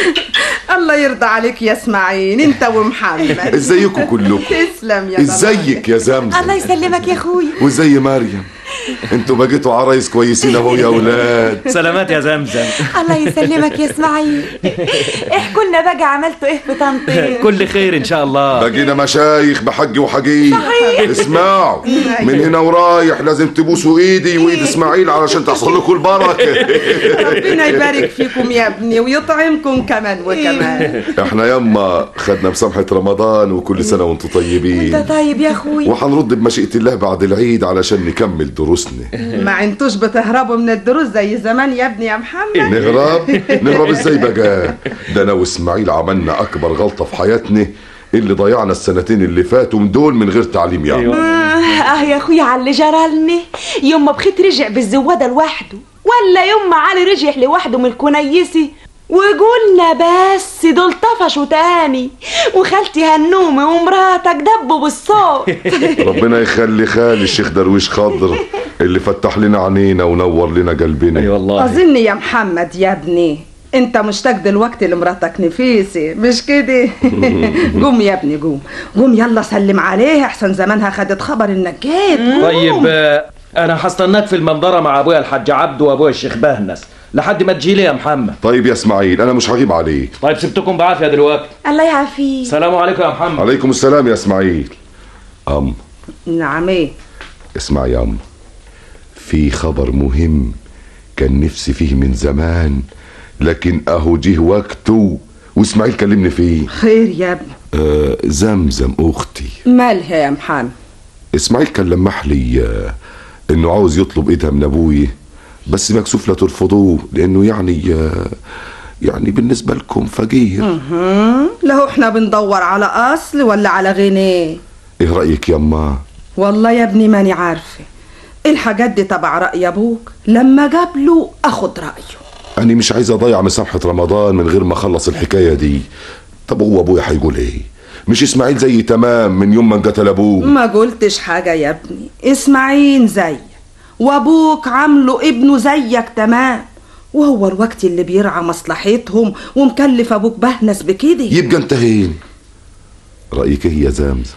الله يرضى عليك يا اسماعيل انت ومحمد ازيكم كلكم تسلم يا ضناي ازيك يا زمزم الله يسلمك يا اخويا وزي مريم انتوا بقيتوا عرايس كويسين اهو يا اولاد سلامات يا زمزم الله يسلمك يا اسماعيل احكوا لنا بقى عملتوا ايه في طنطين كل خير ان شاء الله بقينا مشايخ بحج وحقيق صحيح. اسمعوا من هنا ورايح لازم تبوسوا ايدي وايد اسماعيل علشان تحصل لكم البركه ربنا يبارك فيكم يا ابني ويطعمكم كمان وكمان احنا يما خدنا بسمحة رمضان وكل سنة وانتم طيبين انت طيب يا اخويا وحنرد بمشيئة الله بعد العيد علشان نكمل دروسنا ما انتوش بتهربوا من الدروس زي زمان يا ابني يا محمد نهرب نهرب ازاي بقى ده انا واسماعيل عملنا اكبر غلطة في حياتنا اللي ضيعنا السنتين اللي فاتوا من دول من غير تعليم يعني آه آه يا اخويا على اللي جرالني يوم ما بخيت رجع بالزواده لوحده ولا يوم ما علي رجع لوحده من الكنيسي وقلنا بس دول طفشوا تاني وخالتي هنومي ومراتك دبوا بالصوت ربنا يخلي خالي الشيخ درويش خضر اللي فتح لنا عينينا ونور لنا قلبنا اي والله اظن يا محمد يا ابني انت مشتاق دلوقتي لمراتك نفيسي مش كده قوم يا ابني قوم قوم يلا سلم عليها احسن زمانها خدت خبر انك جيت قوم. طيب آه، انا هستناك في المنظرة مع ابويا الحاج عبده وابويا الشيخ بهنس لحد ما تجيلي يا محمد طيب يا اسماعيل انا مش هغيب عليك طيب سبتكم بعافية دلوقتي الله يعافيك السلام عليكم يا محمد عليكم السلام يا اسماعيل ام نعم ايه اسمع يا ام في خبر مهم كان نفسي فيه من زمان لكن اهو جه وقته واسماعيل كلمني فيه خير يا ابني آه زمزم اختي مالها يا محمد اسماعيل كان لمح لي آه انه عاوز يطلب ايدها من ابوي بس مكسوف لا ترفضوه لانه يعني آه يعني بالنسبه لكم فقير مهم. لو احنا بندور على اصل ولا على غنى ايه رايك يما والله يا ابني ماني عارفه الحاجات دي تبع رأي ابوك لما قابله اخد رأيه انا مش عايز اضيع مسامحه رمضان من غير ما اخلص الحكايه دي طب هو ابويا هيقول ايه مش اسماعيل زي تمام من يوم ما انقتل ابوه ما قلتش حاجة يا ابني اسماعيل زيك وابوك عامله ابنه زيك تمام وهو الوقت اللي بيرعى مصلحتهم ومكلف ابوك بهنس بكده يبقى انتهينا رايك ايه يا زمزم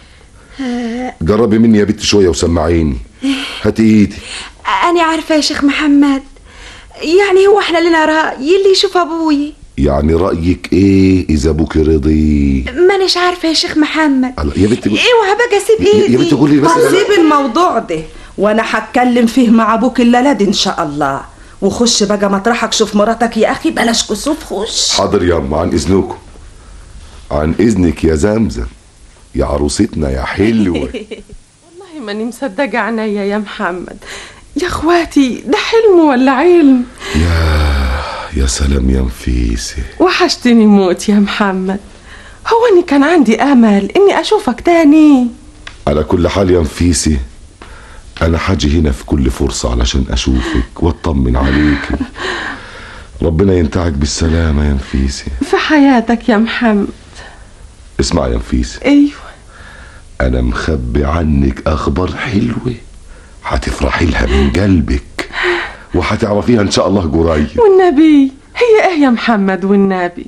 جربي مني يا بنت شويه وسمعيني هاتي ايدي أنا عارفة يا شيخ محمد يعني هو احنا لنا رأي اللي يشوف أبوي يعني رايك ايه اذا ابوك رضي مانيش عارفه يا شيخ محمد الله، يا بنت قول- اوعى بقى سيب يا- ايدي يا بنت قولي بس طب سيب الموضوع ده وانا هتكلم فيه مع ابوك الليله دي ان شاء الله وخش بقى مطرحك شوف مراتك يا اخي بلاش كسوف خش حاضر يا أم عن اذنكم عن اذنك يا زمزم يا عروستنا يا حلوه والله ماني مصدقة عينيا يا محمد يا اخواتي ده حلم ولا علم يا سلام يا نفيسه وحشتني موت يا محمد هو اني كان عندي امل اني اشوفك تاني على كل حال يا نفيسه انا حاجي هنا في كل فرصه علشان اشوفك واطمن عليك ربنا ينتعك بالسلامه يا نفيسه في حياتك يا محمد اسمع يا نفيسه ايوه انا مخبي عنك اخبار حلوه هتفرحي لها من قلبك وهتعرفيها ان شاء الله قريب والنبي هي ايه يا محمد والنبي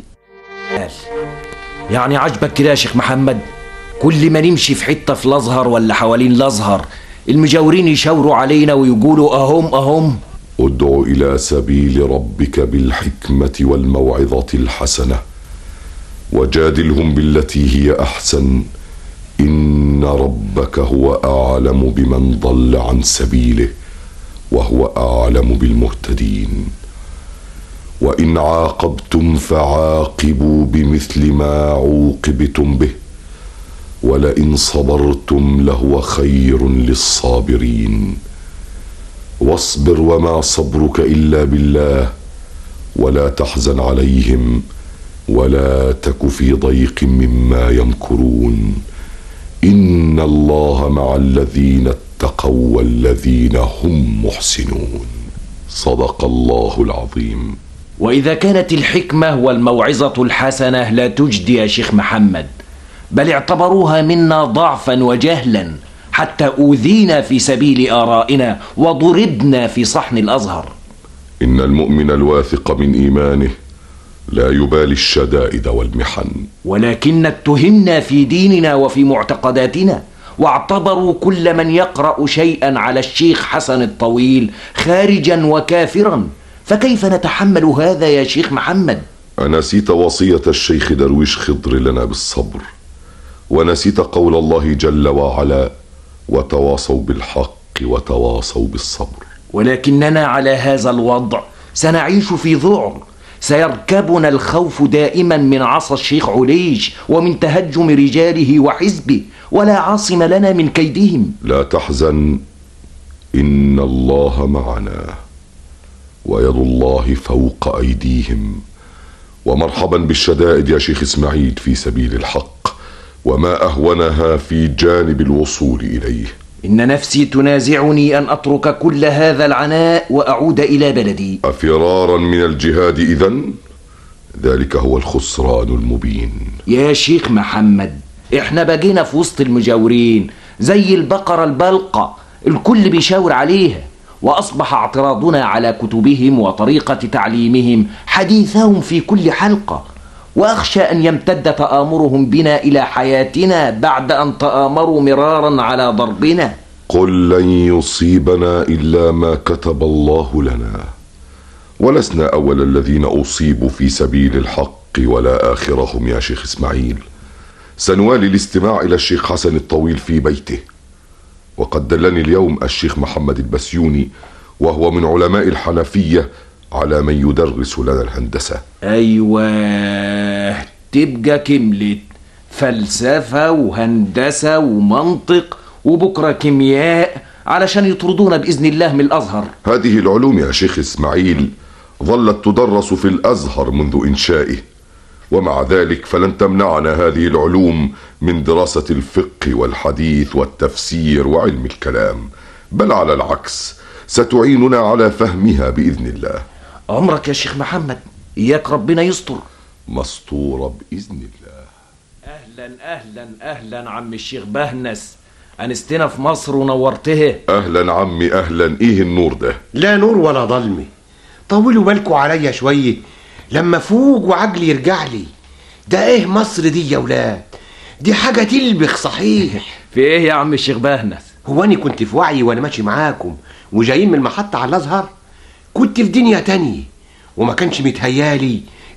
يعني عجبك كده يا شيخ محمد كل ما نمشي في حتة في الأزهر ولا حوالين الأزهر المجاورين يشاوروا علينا ويقولوا أهم أهم ادع الى سبيل ربك بالحكمه والموعظه الحسنه وجادلهم بالتي هي احسن ان ربك هو اعلم بمن ضل عن سبيله وهو اعلم بالمهتدين وان عاقبتم فعاقبوا بمثل ما عوقبتم به ولئن صبرتم لهو خير للصابرين واصبر وما صبرك الا بالله ولا تحزن عليهم ولا تك في ضيق مما يمكرون ان الله مع الذين اتقوا والذين هم محسنون صدق الله العظيم وإذا كانت الحكمة والموعظة الحسنة لا تجدي يا شيخ محمد بل اعتبروها منا ضعفا وجهلا حتى أوذينا في سبيل آرائنا وضربنا في صحن الأزهر ان المؤمن الواثق من ايمانه لا يبالي الشدائد والمحن ولكن اتهمنا في ديننا وفي معتقداتنا واعتبروا كل من يقرأ شيئا على الشيخ حسن الطويل خارجا وكافرا فكيف نتحمل هذا يا شيخ محمد أنسيت وصية الشيخ درويش خضر لنا بالصبر ونسيت قول الله جل وعلا وتواصوا بالحق وتواصوا بالصبر ولكننا على هذا الوضع سنعيش في ذعر سيركبنا الخوف دائما من عصا الشيخ عليش ومن تهجم رجاله وحزبه ولا عاصم لنا من كيدهم لا تحزن إن الله معنا ويد الله فوق أيديهم ومرحبا بالشدائد يا شيخ إسماعيل في سبيل الحق وما أهونها في جانب الوصول إليه إن نفسي تنازعني أن أترك كل هذا العناء وأعود إلى بلدي أفرارا من الجهاد إذن ذلك هو الخسران المبين يا شيخ محمد احنا بقينا في وسط المجاورين زي البقرة البلقة الكل بيشاور عليها وأصبح اعتراضنا على كتبهم وطريقة تعليمهم حديثهم في كل حلقة وأخشى أن يمتد تآمرهم بنا إلى حياتنا بعد أن تآمروا مرارا على ضربنا قل لن يصيبنا إلا ما كتب الله لنا ولسنا أول الذين أصيبوا في سبيل الحق ولا آخرهم يا شيخ إسماعيل سنوالي الاستماع إلى الشيخ حسن الطويل في بيته وقد دلني اليوم الشيخ محمد البسيوني وهو من علماء الحنفية على من يدرس لنا الهندسة أيوة تبقى كملت فلسفة وهندسة ومنطق وبكرة كيمياء علشان يطردونا بإذن الله من الأزهر هذه العلوم يا شيخ إسماعيل ظلت تدرس في الأزهر منذ إنشائه ومع ذلك فلن تمنعنا هذه العلوم من دراسة الفقه والحديث والتفسير وعلم الكلام بل على العكس ستعيننا على فهمها بإذن الله عمرك يا شيخ محمد إياك ربنا يستر مسطورة بإذن الله أهلا أهلا أهلا عم الشيخ بهنس أنستنا في مصر ونورتها أهلا عمي أهلا إيه النور ده لا نور ولا ظلمة طولوا بالكوا عليا شوية لما فوق وعقلي يرجع لي ده ايه مصر دي يا ولاد دي حاجة تلبخ صحيح في ايه يا عم الشيخ بهنس هو انا كنت في وعي وانا ماشي معاكم وجايين من المحطة على الازهر كنت في دنيا تانية وما كانش متهيالي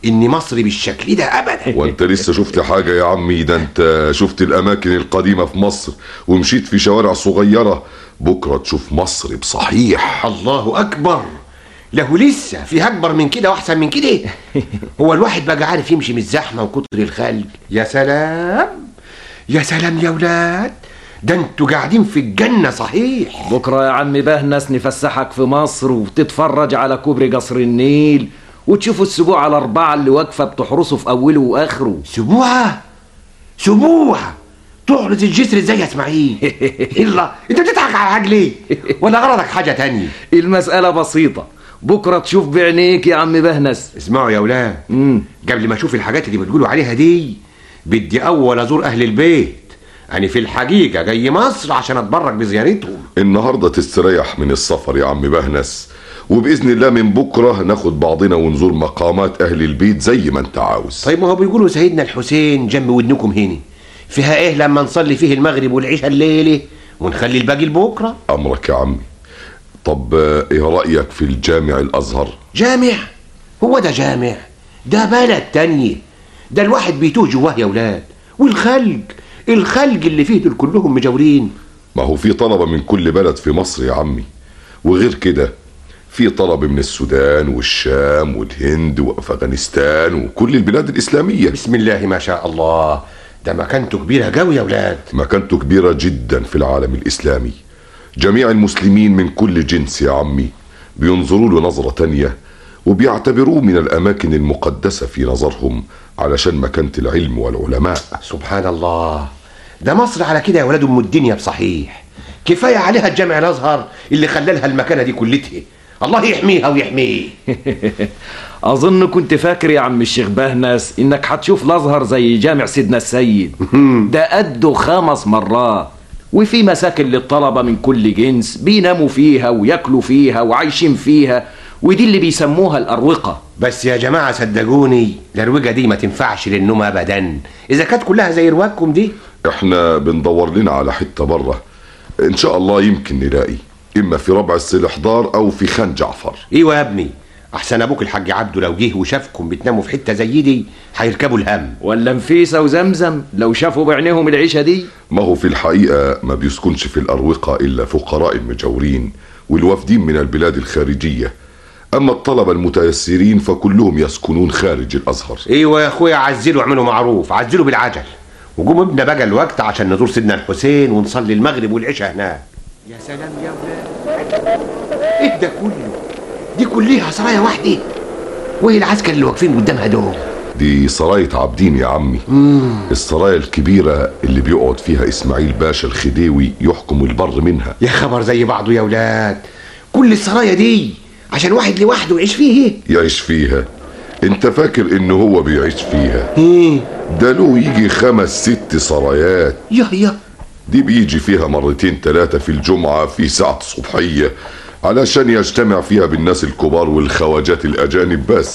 ان مصر بالشكل ده ابدا وانت لسه شفت حاجة يا عمي ده انت شفت الاماكن القديمة في مصر ومشيت في شوارع صغيرة بكرة تشوف مصر بصحيح الله اكبر له لسه في اكبر من كده واحسن من كده هو الواحد بقى عارف يمشي من الزحمه وكتر الخلق يا سلام يا سلام يا ولاد ده انتوا قاعدين في الجنه صحيح بكرة يا عم بهنس نفسحك في مصر وتتفرج على كوبري قصر النيل وتشوفوا السبوع الأربعة اللي واقفة بتحرسه في أوله وآخره سبوعة سبوعة تحرس الجسر ازاي يا اسماعيل يلا انت بتضحك على عجلي ولا غرضك حاجه تانية المسألة بسيطة بكرة تشوف بعينيك يا عم بهنس اسمعوا يا ولاد قبل ما اشوف الحاجات اللي بتقولوا عليها دي بدي اول ازور اهل البيت انا في الحقيقه جاي مصر عشان اتبرك بزيارتهم النهاردة تستريح من السفر يا عم بهنس وبإذن الله من بكرة ناخد بعضنا ونزور مقامات أهل البيت زي ما أنت عاوز طيب ما هو بيقولوا سيدنا الحسين جنب ودنكم هنا فيها ايه لما نصلي فيه المغرب والعشاء الليله ونخلي الباقي لبكره أمرك يا عمي طب آه، إيه رأيك في الجامع الأزهر جامع هو ده جامع ده بلد تانية ده الواحد بيتوه جواه يا ولاد والخلق الخلق اللي فيه دول كلهم مجاورين ما هو في طلبة من كل بلد في مصر يا عمي وغير كده في طلبة من السودان والشام والهند وأفغانستان وكل البلاد الإسلامية بسم الله ما شاء الله ده مكانته كبيرة قوي يا ولاد مكانته كبيرة جدا في العالم الإسلامي جميع المسلمين من كل جنس يا عمي بينظروا له نظرة تانية وبيعتبروه من الأماكن المقدسة في نظرهم علشان مكانة العلم والعلماء سبحان الله ده مصر على كده يا ولاد ام الدنيا بصحيح كفايه عليها الجامع الازهر اللي خلى لها المكانه دي كلتها الله يحميها ويحميه أظن كنت فاكر يا عم الشيخ بهنس إنك هتشوف الأزهر زي جامع سيدنا السيد ده قده خمس مرات وفي مساكن للطلبة من كل جنس بيناموا فيها وياكلوا فيها وعايشين فيها ودي اللي بيسموها الأروقة بس يا جماعه صدقوني الأروجة دي ما تنفعش للنوم ابدا اذا كانت كلها زي رواقكم دي احنا بندور لنا على حتة بره ان شاء الله يمكن نلاقي اما في ربع السلحدار او في خان جعفر ايوه يا ابني احسن ابوك الحاج عبده لو جه وشافكم بتناموا في حته زي دي هيركبوا الهم ولا نفيسة وزمزم لو شافوا بعينيهم العيشة دي ما هو في الحقيقة ما بيسكنش في الأروقة إلا فقراء المجاورين والوافدين من البلاد الخارجية أما الطلبة المتيسرين فكلهم يسكنون خارج الأزهر ايوه يا اخويا عزلوا اعملوا معروف عزلوا بالعجل وقوم ابنا بقى الوقت عشان نزور سيدنا الحسين ونصلي المغرب والعشاء هناك يا سلام يا ولاد ايه ده كله دي كلها سرايا واحده وايه العسكر اللي واقفين قدامها دول دي سراية عابدين يا عمي السرايا الكبيرة اللي بيقعد فيها إسماعيل باشا الخديوي يحكم البر منها يا خبر زي بعضه يا ولاد كل السرايا دي عشان واحد لوحده يعيش فيه يعيش فيها انت فاكر ان هو بيعيش فيها ده له يجي خمس ست سرايات يا يا دي بيجي فيها مرتين ثلاثة في الجمعة في ساعة صبحية علشان يجتمع فيها بالناس الكبار والخواجات الأجانب بس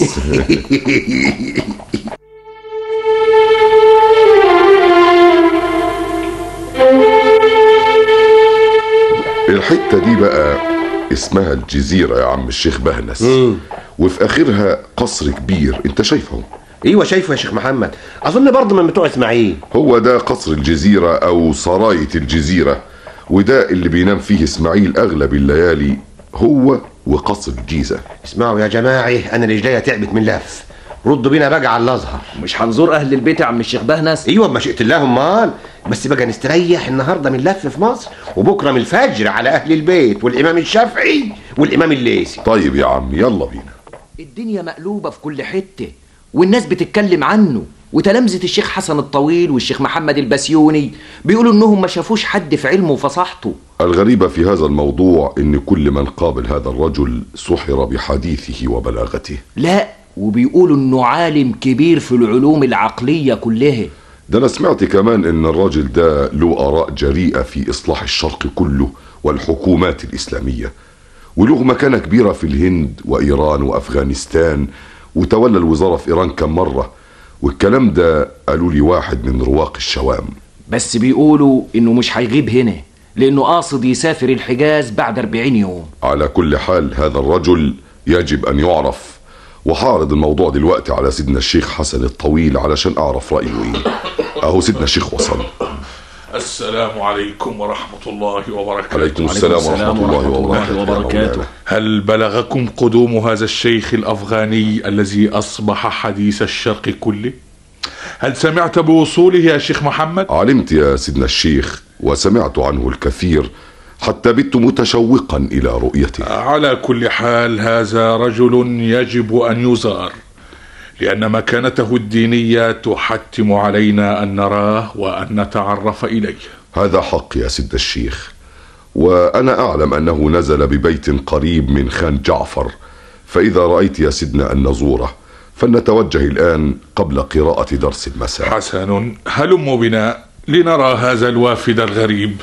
الحتة دي بقى اسمها الجزيرة يا عم الشيخ بهنس وفي آخرها قصر كبير انت شايفه ايوه شايفه يا شيخ محمد اظن برضه من بتوع اسماعيل هو ده قصر الجزيرة أو سراية الجزيرة وده اللي بينام فيه إسماعيل أغلب الليالي هو وقصر الجيزة اسمعوا يا جماعه انا رجليا تعبت من لف ردوا بينا بقى على الازهر مش هنزور أهل البيت يا عم الشيخ بهنس ايوه بمشيئه الله امال بس بقى نستريح النهارده من لف في مصر وبكره من الفجر على اهل البيت والامام الشافعي والامام الليثي طيب يا عم يلا بينا الدنيا مقلوبة في كل حتة والناس بتتكلم عنه وتلامذة الشيخ حسن الطويل والشيخ محمد البسيوني بيقولوا انهم ما شافوش حد في علمه وفصاحته الغريب في هذا الموضوع إن كل من قابل هذا الرجل سحر بحديثه وبلاغته لا وبيقولوا انه عالم كبير في العلوم العقلية كلها ده أنا سمعت كمان إن الراجل ده له آراء جريئة في إصلاح الشرق كله والحكومات الإسلامية وله مكانة كبيرة في الهند وإيران وأفغانستان وتولى الوزارة في إيران كم مرة والكلام ده قالوا لي واحد من رواق الشوام بس بيقولوا انه مش هيغيب هنا لانه قاصد يسافر الحجاز بعد 40 يوم على كل حال هذا الرجل يجب أن يعرف وهعرض الموضوع دلوقتي على سيدنا الشيخ حسن الطويل علشان اعرف رايه ايه اهو سيدنا الشيخ وصل السلام عليكم ورحمة الله وبركاته عليكم السلام ورحمة الله وبركاته هل بلغكم قدوم هذا الشيخ الأفغاني الذي أصبح حديث الشرق كله؟ هل سمعت بوصوله يا شيخ محمد؟ علمت يا سيدنا الشيخ وسمعت عنه الكثير حتى بت متشوقا الى رؤيته على كل حال هذا رجل يجب أن يزار لأن مكانته الدينية تحتم علينا أن نراه وأن نتعرف إليه هذا حق يا سيدنا الشيخ وانا اعلم انه نزل ببيت قريب من خان جعفر فاذا رايت يا سيدنا ان نزوره فلنتوجه الان قبل قراءه درس المساء حسن هلم بنا لنرى هذا الوافد الغريب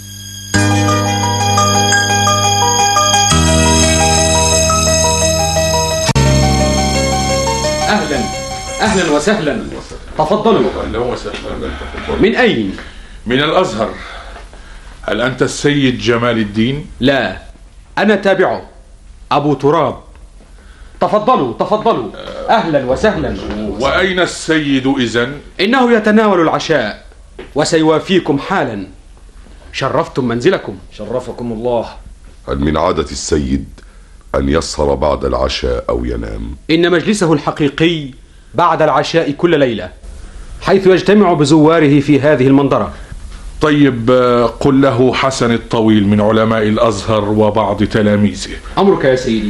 اهلا اهلا وسهلا تفضلوا أهلا وسهلا من اين من الأزهر هل أنت السيد جمال الدين؟ لا انا تابعه ابو تراب تفضلوا تفضلوا اهلا وسهلا وأين السيد إذن؟ انه يتناول العشاء وسيوافيكم حالا شرفتم منزلكم شرفكم الله هل من عاده السيد ان يسهر بعد العشاء او ينام ان مجلسه الحقيقي بعد العشاء كل ليله حيث يجتمع بزواره في هذه المنظره طيب آه، قل له حسن الطويل من علماء الأزهر وبعض تلاميذه امرك يا سيدي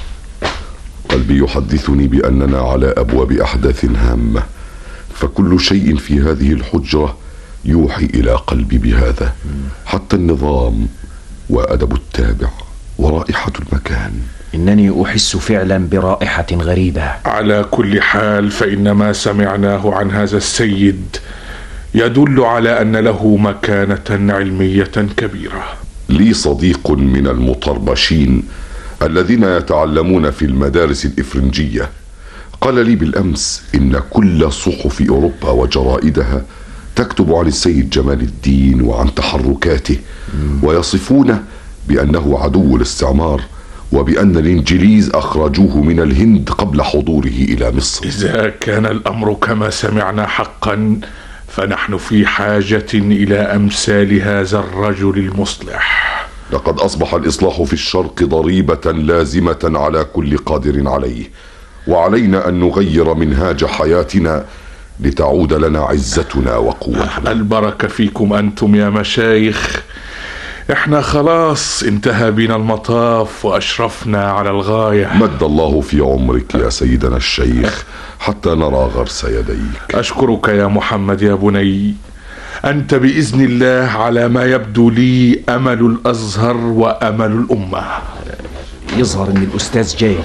قلبي يحدثني باننا على ابواب احداث هامه فكل شيء في هذه الحجره يوحي الى قلبي بهذا حتى النظام وادب التابع ورائحه المكان إنني أحس فعلا برائحة غريبة على كل حال فإن ما سمعناه عن هذا السيد يدل على أن له مكانة علمية كبيرة لي صديق من المطربشين الذين يتعلمون في المدارس الإفرنجية قال لي بالأمس إن كل صحف أوروبا وجرائدها تكتب عن السيد جمال الدين وعن تحركاته ويصفونه بأنه عدو الاستعمار وبأن الإنجليز أخرجوه من الهند قبل حضوره إلى مصر إذا كان الأمر كما سمعنا حقا فنحن في حاجة إلى أمثال هذا الرجل المصلح لقد أصبح الإصلاح في الشرق ضريبة لازمة على كل قادر عليه وعلينا أن نغير منهاج حياتنا لتعود لنا عزتنا وقوتنا البركة فيكم أنتم يا مشايخ احنا خلاص انتهى بنا المطاف وأشرفنا على الغاية مد الله في عمرك يا سيدنا الشيخ حتى نرى غرس يديك أشكرك يا محمد يا بني أنت بإذن الله على ما يبدو لي أمل الأزهر وأمل الأمة يظهر أن الأستاذ جاي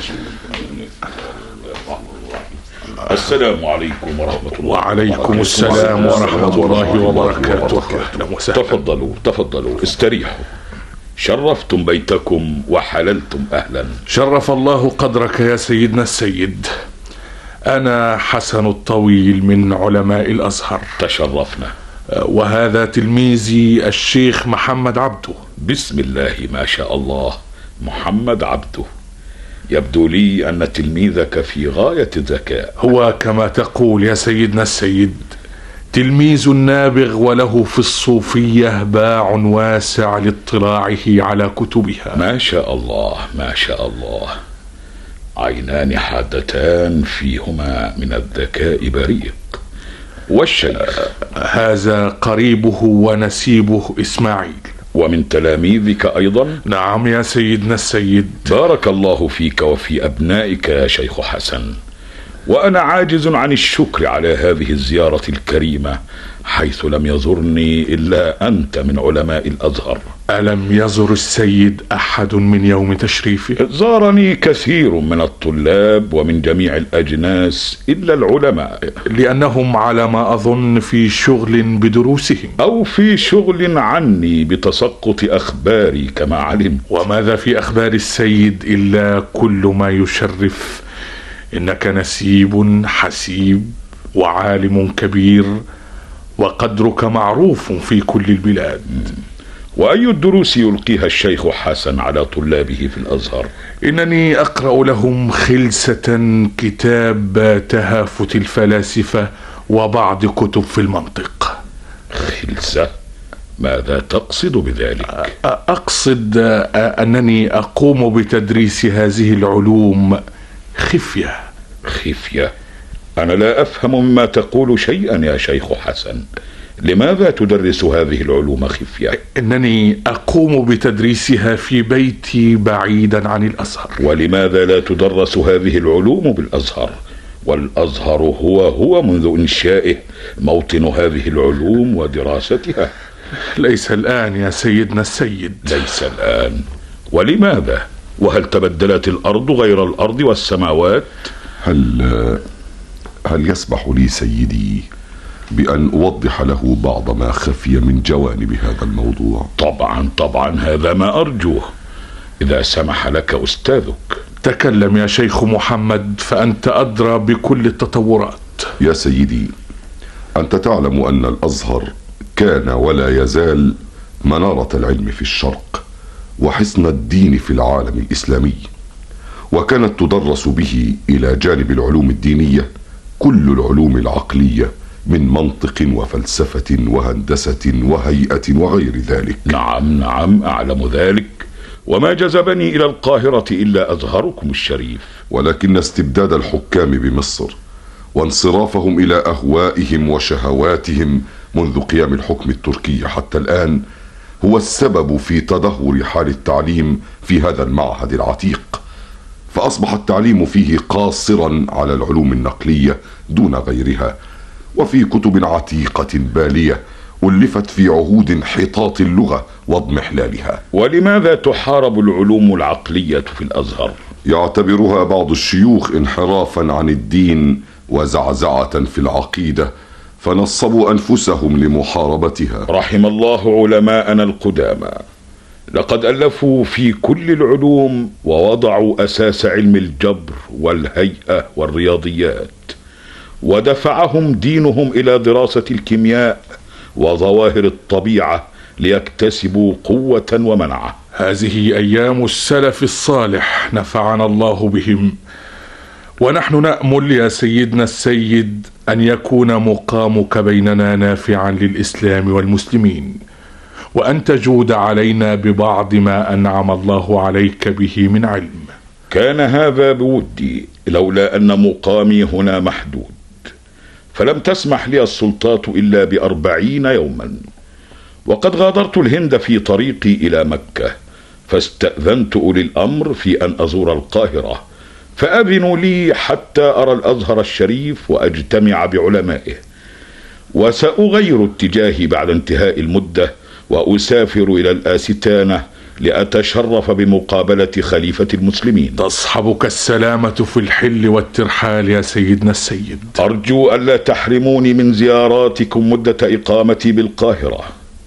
السلام عليكم ورحمة الله وعليكم السلام ورحمة الله وبركاته أهلا وسهلا تفضلوا تفضلوا استريحوا شرفتم بيتكم وحللتم أهلا شرف الله قدرك يا سيدنا السيد أنا حسن الطويل من علماء الأزهر تشرفنا وهذا تلميذي الشيخ محمد عبده بسم الله ما شاء الله محمد عبده يبدو لي أن تلميذك في غاية الذكاء هو كما تقول يا سيدنا السيد تلميذ نابغ وله في الصوفية باع واسع لاطلاعه على كتبها ما شاء الله ما شاء الله عينان حادتان فيهما من الذكاء بريق والشيخ هذا قريبه ونسيبه إسماعيل ومن تلاميذك أيضا نعم يا سيدنا السيد بارك الله فيك وفي أبنائك يا شيخ حسن وأنا عاجز عن الشكر على هذه الزيارة الكريمة حيث لم يزرني إلا أنت من علماء الأزهر ألم يزر السيد أحد من يوم تشريفه؟ زارني كثير من الطلاب ومن جميع الأجناس إلا العلماء لأنهم على ما أظن في شغل بدروسهم أو في شغل عني بتسقط أخباري كما علمت وماذا في أخبار السيد إلا كل ما يشرف إنك نسيب حسيب وعالم كبير وقدرك معروف في كل البلاد وأي الدروس يلقيها الشيخ حسن على طلابه في الأزهر إنني أقرأ لهم خلسة كتاب تهافت الفلاسفة وبعض كتب في المنطق خلسة ماذا تقصد بذلك أقصد أنني أقوم بتدريس هذه العلوم خفية خفية أنا لا أفهم مما تقول شيئا يا شيخ حسن لماذا تدرس هذه العلوم خفية؟ إنني أقوم بتدريسها في بيتي بعيدا عن الأزهر ولماذا لا تدرس هذه العلوم بالأزهر؟ والأزهر هو هو منذ إنشائه موطن هذه العلوم ودراستها ليس الآن يا سيدنا السيد ليس الآن ولماذا؟ وهل تبدلت الأرض غير الأرض والسماوات؟ هل هل يسمح لي سيدي بأن أوضح له بعض ما خفي من جوانب هذا الموضوع طبعا طبعا هذا ما أرجوه إذا سمح لك أستاذك تكلم يا شيخ محمد فأنت أدرى بكل التطورات يا سيدي أنت تعلم أن الأزهر كان ولا يزال منارة العلم في الشرق وحصن الدين في العالم الإسلامي وكانت تدرس به إلى جانب العلوم الدينية كل العلوم العقلية من منطق وفلسفة وهندسة وهيئة وغير ذلك نعم نعم أعلم ذلك وما جذبني إلى القاهرة إلا أزهركم الشريف ولكن استبداد الحكام بمصر وانصرافهم إلى أهوائهم وشهواتهم منذ قيام الحكم التركي حتى الآن هو السبب في تدهور حال التعليم في هذا المعهد العتيق فأصبح التعليم فيه قاصرا على العلوم النقلية دون غيرها وفي كتب عتيقة بالية ألفت في عهود انحطاط اللغة واضمحلالها ولماذا تحارب العلوم العقلية في الأزهر؟ يعتبرها بعض الشيوخ انحرافا عن الدين وزعزعة في العقيدة فنصبوا أنفسهم لمحاربتها رحم الله علماءنا القدامى لقد ألفوا في كل العلوم ووضعوا أساس علم الجبر والهيئة والرياضيات ودفعهم دينهم إلى دراسة الكيمياء وظواهر الطبيعة ليكتسبوا قوة ومنعة هذه أيام السلف الصالح نفعنا الله بهم ونحن نأمل يا سيدنا السيد أن يكون مقامك بيننا نافعا للإسلام والمسلمين وأن تجود علينا ببعض ما أنعم الله عليك به من علم كان هذا بودي لولا أن مقامي هنا محدود فلم تسمح لي السلطات إلا بأربعين يوما وقد غادرت الهند في طريقي إلى مكة فاستأذنت أولي الأمر في أن أزور القاهرة فأذنوا لي حتى أرى الأزهر الشريف وأجتمع بعلمائه وسأغير اتجاهي بعد انتهاء المدة وأسافر إلى الآستانة لأتشرف بمقابلة خليفة المسلمين تصحبك السلامة في الحل والترحال يا سيدنا السيد أرجو ألا تحرموني من زياراتكم مدة إقامتي بالقاهرة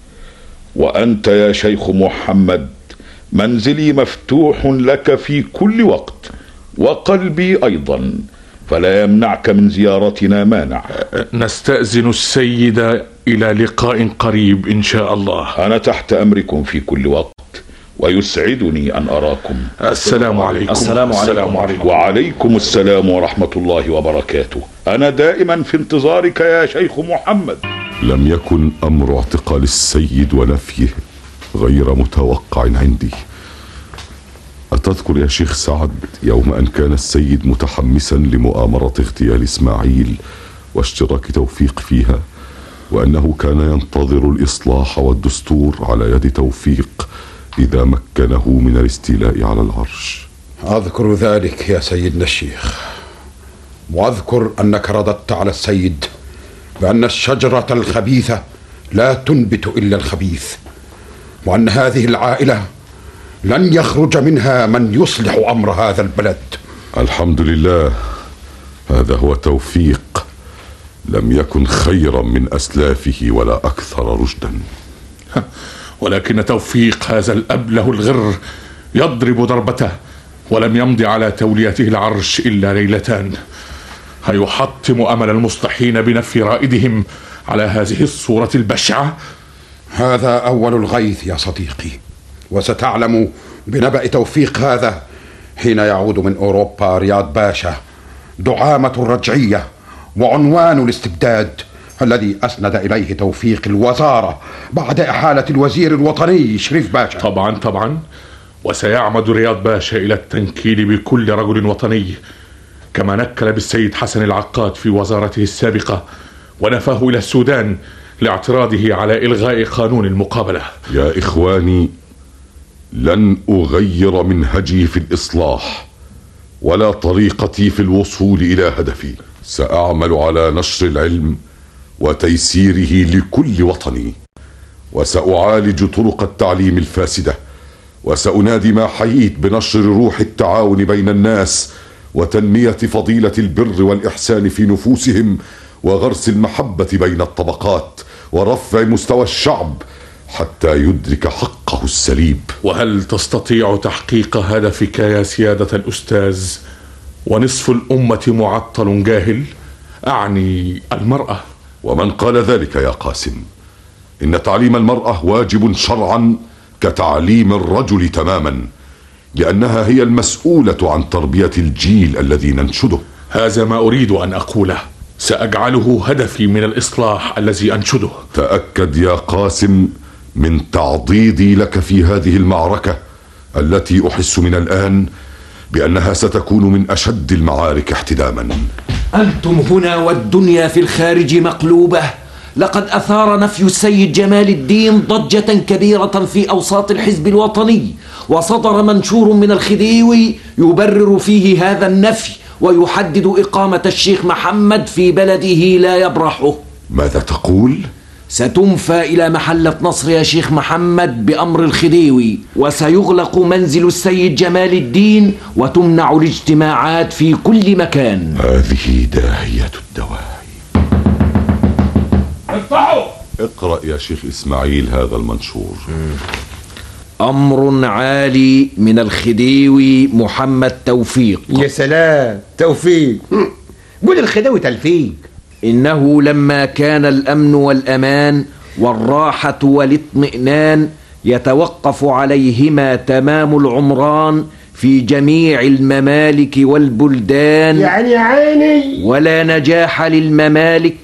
وأنت يا شيخ محمد منزلي مفتوح لك في كل وقت وقلبي أيضا فلا يمنعك من زيارتنا مانع نستأذن السيد إلى لقاء قريب إن شاء الله أنا تحت أمركم في كل وقت ويسعدني أن أراكم السلام عليكم السلام عليكم, السلام عليكم. وعليكم السلام ورحمة الله وبركاته أنا دائما في انتظارك يا شيخ محمد لم يكن أمر اعتقال السيد ونفيه غير متوقع عندي أتذكر يا شيخ سعد يوم أن كان السيد متحمسا لمؤامرة اغتيال إسماعيل واشتراك توفيق فيها وأنه كان ينتظر الإصلاح والدستور على يد توفيق إذا مكنه من الاستيلاء على العرش أذكر ذلك يا سيدنا الشيخ وأذكر أنك رددت على السيد بأن الشجرة الخبيثة لا تنبت إلا الخبيث وأن هذه العائلة لن يخرج منها من يصلح أمر هذا البلد الحمد لله هذا هو توفيق لم يكن خيرا من أسلافه ولا أكثر رشدا ولكن توفيق هذا الأبله الغر يضرب ضربته ولم يمض على توليته العرش إلا ليلتان هيحطم أمل المصلحين بنفي رائدهم على هذه الصورة البشعة هذا أول الغيث يا صديقي وستعلم بنبأ توفيق هذا حين يعود من أوروبا رياض باشا دعامة الرجعية وعنوان الاستبداد الذي أسند إليه توفيق الوزارة بعد إحالة الوزير الوطني شريف باشا طبعا طبعا وسيعمد رياض باشا إلى التنكيل بكل رجل وطني كما نكل بالسيد حسن العقاد في وزارته السابقة ونفاه إلى السودان لاعتراضه على إلغاء قانون المقابلة يا إخواني لن أغير منهجي في الإصلاح ولا طريقتي في الوصول إلى هدفي سأعمل على نشر العلم وتيسيره لكل وطني وسأعالج طرق التعليم الفاسدة وسأنادي ما حييت بنشر روح التعاون بين الناس وتنمية فضيلة البر والإحسان في نفوسهم وغرس المحبة بين الطبقات ورفع مستوى الشعب حتى يدرك حقه السليب وهل تستطيع تحقيق هدفك يا سيادة الأستاذ ونصف الأمة معطل جاهل أعني المرأة ومن قال ذلك يا قاسم إن تعليم المرأة واجب شرعا كتعليم الرجل تماما لأنها هي المسؤولة عن تربية الجيل الذي ننشده هذا ما أريد أن أقوله سأجعله هدفي من الإصلاح الذي أنشده تأكد يا قاسم من تعضيدي لك في هذه المعركة التي أحس من الآن بأنها ستكون من أشد المعارك احتداما أنتم هنا والدنيا في الخارج مقلوبة لقد أثار نفي السيد جمال الدين ضجة كبيرة في أوساط الحزب الوطني وصدر منشور من الخديوي يبرر فيه هذا النفي ويحدد إقامة الشيخ محمد في بلده لا يبرحه ماذا تقول؟ ستنفى إلى محلة نصر يا شيخ محمد بأمر الخديوي وسيغلق منزل السيد جمال الدين وتمنع الاجتماعات في كل مكان هذه داهية الدواعي افتحوا اقرأ يا شيخ إسماعيل هذا المنشور أمر عالي من الخديوي محمد توفيق يا سلام توفيق قول الخديوي تلفيق إنه لما كان الأمن والأمان والراحة والاطمئنان يتوقف عليهما تمام العمران في جميع الممالك والبلدان يعني يا عيني ولا نجاح للممالك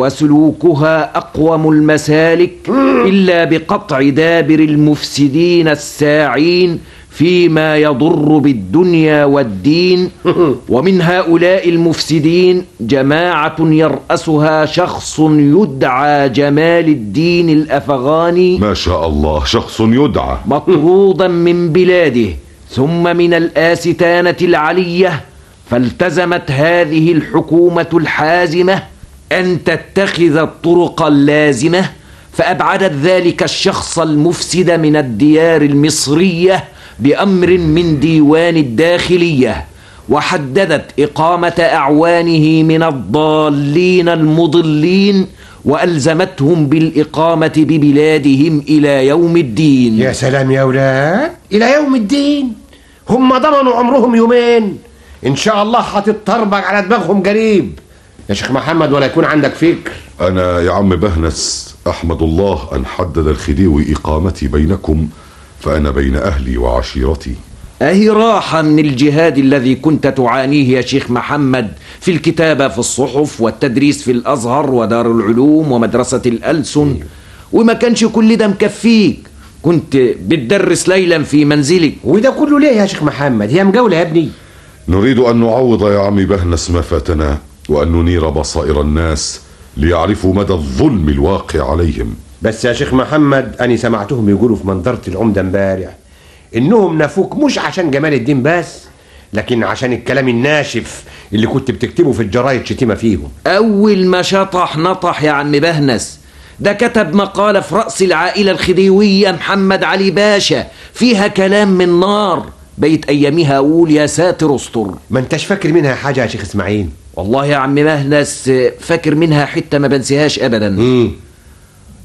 وسلوكها أقوم المسالك إلا بقطع دابر المفسدين الساعين فيما يضر بالدنيا والدين ومن هؤلاء المفسدين جماعة يرأسها شخص يدعى جمال الدين الأفغاني ما شاء الله شخص يدعى مطرودا من بلاده ثم من الآستانة العلية فالتزمت هذه الحكومة الحازمة أن تتخذ الطرق اللازمة فأبعدت ذلك الشخص المفسد من الديار المصرية بأمر من ديوان الداخلية وحددت إقامة أعوانه من الضالين المضلين وألزمتهم بالإقامة ببلادهم إلى يوم الدين يا سلام يا أولاد إلى يوم الدين هم ضمنوا عمرهم يومين إن شاء الله هتتطربق على دماغهم قريب يا شيخ محمد ولا يكون عندك فكر أنا يا عم بهنس أحمد الله أن حدد الخديوي إقامتي بينكم فأنا بين أهلي وعشيرتي أهي راحة من الجهاد الذي كنت تعانيه يا شيخ محمد في الكتابة في الصحف والتدريس في الأزهر ودار العلوم ومدرسة الألسن وما كانش كل ده مكفيك كنت بتدرس ليلا في منزلك وده كله ليه يا شيخ محمد هي مجاولة يا ابني نريد أن نعوض يا عم بهنس ما فاتنا وأن ننير بصائر الناس ليعرفوا مدى الظلم الواقع عليهم بس يا شيخ محمد أنا سمعتهم يقولوا في منظرة العمدة امبارح إنهم نفوك مش عشان جمال الدين بس لكن عشان الكلام الناشف اللي كنت بتكتبه في الجرايد شتيمة فيهم أول ما شطح نطح يا عم بهنس ده كتب مقالة في رأس العائلة الخديوية محمد علي باشا فيها كلام من نار بيت أياميها أقول يا ساتر استر ما انتش فاكر منها حاجة يا شيخ إسماعيل والله يا عم مهنس فاكر منها حتة ما بنسيهاش أبدا مم.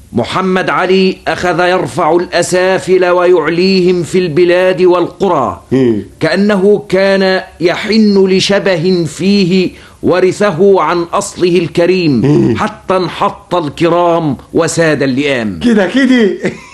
محمد علي أخذ يرفع الأسافل ويعليهم في البلاد والقرى كأنه كان يحن لشبه فيه ورثه عن أصله الكريم حتى انحط الكرام وساد اللئام كده كده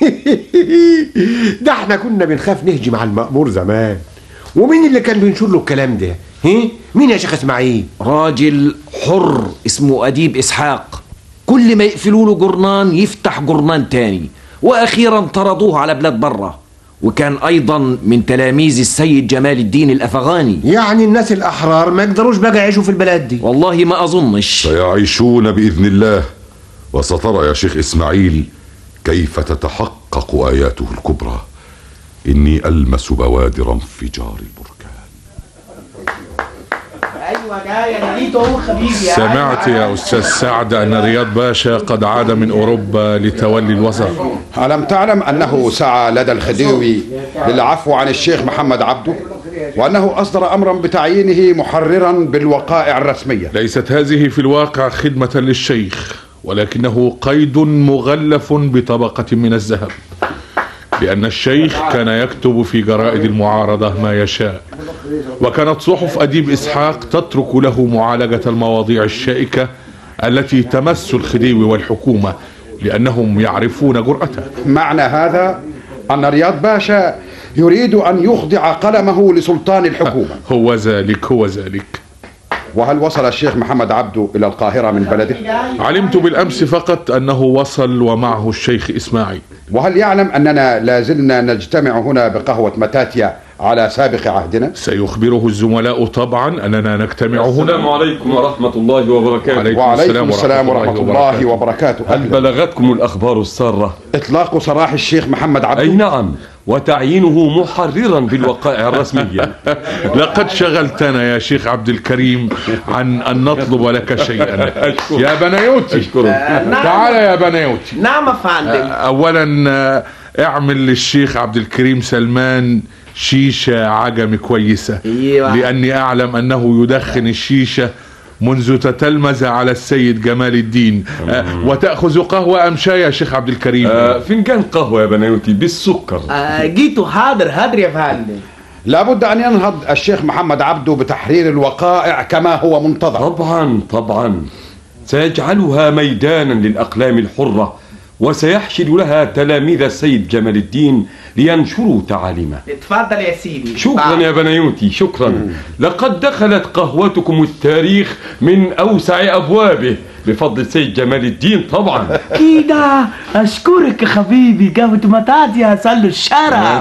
ده احنا كنا بنخاف نهجم على المأمور زمان ومين اللي كان بينشر له الكلام ده هي؟ مين يا شيخ اسماعيل راجل حر اسمه أديب إسحاق كل ما يقفلوا له جرنان يفتح جرنان تاني وأخيرا طردوه على بلاد برة وكان أيضا من تلاميذ السيد جمال الدين الأفغاني يعني الناس الأحرار ما يقدروش بقى يعيشوا في البلاد دي والله ما أظنش سيعيشون بإذن الله وسترى يا شيخ إسماعيل كيف تتحقق آياته الكبرى إني ألمس بوادر انفجار البركان ايوه جاي انا لقيته اهو حبيبي سمعت يا أستاذ سعد أن رياض باشا قد عاد من أوروبا لتولي الوزارة ألم تعلم أنه سعى لدى الخديوي للعفو عن الشيخ محمد عبده وأنه أصدر أمرا بتعيينه محررا بالوقائع الرسمية ليست هذه في الواقع خدمة للشيخ ولكنه قيد مغلف بطبقة من الذهب لأن الشيخ كان يكتب في جرائد المعارضة ما يشاء وكانت صحف أديب إسحاق تترك له معالجة المواضيع الشائكة التي تمس الخديوي والحكومة لأنهم يعرفون جرأته معنى هذا أن رياض باشا يريد أن يخضع قلمه لسلطان الحكومة هو ذلك هو ذلك وهل وصل الشيخ محمد عبده إلى القاهرة من بلده؟ علمت بالأمس فقط أنه وصل ومعه الشيخ إسماعيل وهل يعلم أننا لازلنا نجتمع هنا بقهوة متاتيا على سابق عهدنا؟ سيخبره الزملاء طبعا أننا نجتمع هنا السلام عليكم ورحمة الله وبركاته عليكم وعليكم السلام ورحمة الله وبركاته هل بلغتكم الأخبار السارة؟ إطلاق سراح الشيخ محمد عبده أي نعم وتعيينه محررا بالوقائع الرسمية لقد شغلتنا يا شيخ عبد الكريم عن أن نطلب لك شيئا يا بنيوتي تعال يا بنيوتي نعم يا فندم أولا آه، اعمل للشيخ عبد الكريم سلمان شيشة عجمي كويسة أيوة. لأني أعلم أنه يدخن الشيشة منذ تتلمذ على السيد جمال الدين آه، وتأخذ قهوة أم شاي يا شيخ عبد الكريم آه فنجان قهوة يا بنيوتي بالسكر آه جيتوا حاضر حاضر يا فندم لابد أن ينهض الشيخ محمد عبده بتحرير الوقائع كما هو منتظر طبعا طبعا سيجعلها ميدانا للأقلام الحرة وسيحشد لها تلاميذ السيد جمال الدين لينشروا تعاليمه اتفضل يا سيدي شكرا يا بنيوتي شكرا لقد دخلت قهوتكم التاريخ من أوسع أبوابه بفضل السيد جمال الدين طبعا كده اشكرك يا حبيبي جابت متاتي حصل له الشرف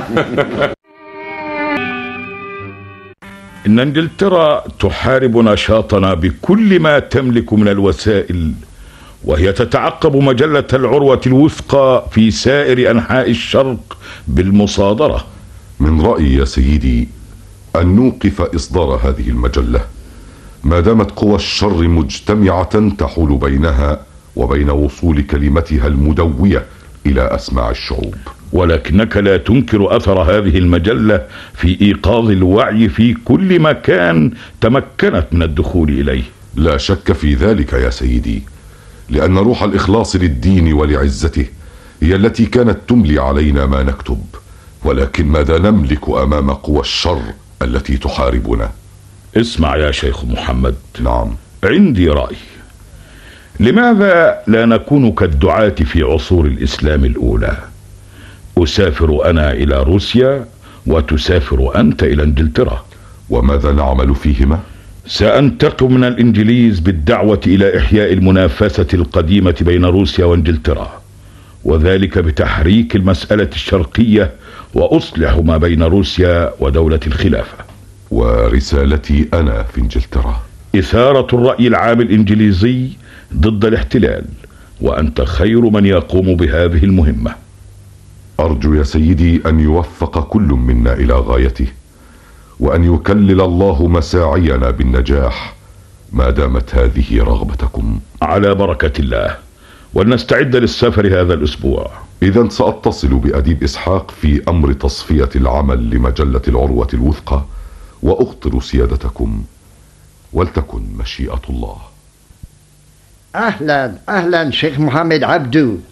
إن إنجلترا تحارب نشاطنا بكل ما تملك من الوسائل وهي تتعقب مجلة العروة الوثقى في سائر أنحاء الشرق بالمصادرة من رأيي يا سيدي أن نوقف إصدار هذه المجلة ما دامت قوى الشر مجتمعة تحول بينها وبين وصول كلمتها المدوية إلى أسماع الشعوب ولكنك لا تنكر أثر هذه المجلة في إيقاظ الوعي في كل مكان تمكنت من الدخول إليه لا شك في ذلك يا سيدي لأن روح الإخلاص للدين ولعزته هي التي كانت تملي علينا ما نكتب ولكن ماذا نملك أمام قوى الشر التي تحاربنا اسمع يا شيخ محمد نعم عندي رأي لماذا لا نكون كالدعاة في عصور الإسلام الأولى أسافر أنا إلى روسيا وتسافر أنت إلى إنجلترا وماذا نعمل فيهما؟ سأنتقم من الإنجليز بالدعوة إلى إحياء المنافسة القديمة بين روسيا وإنجلترا وذلك بتحريك المسألة الشرقية وأصلح ما بين روسيا ودولة الخلافة ورسالتي أنا في إنجلترا إثارة الرأي العام الإنجليزي ضد الاحتلال وأنت خير من يقوم بهذه المهمة أرجو يا سيدي أن يوفق كل منا إلى غايته وأن يكلل الله مساعينا بالنجاح ما دامت هذه رغبتكم على بركة الله ولنستعد للسفر هذا الأسبوع إذا سأتصل بأديب إسحاق في أمر تصفية العمل لمجلة العروة الوثقى وأخطر سيادتكم ولتكن مشيئة الله اهلا اهلا شيخ محمد عبدو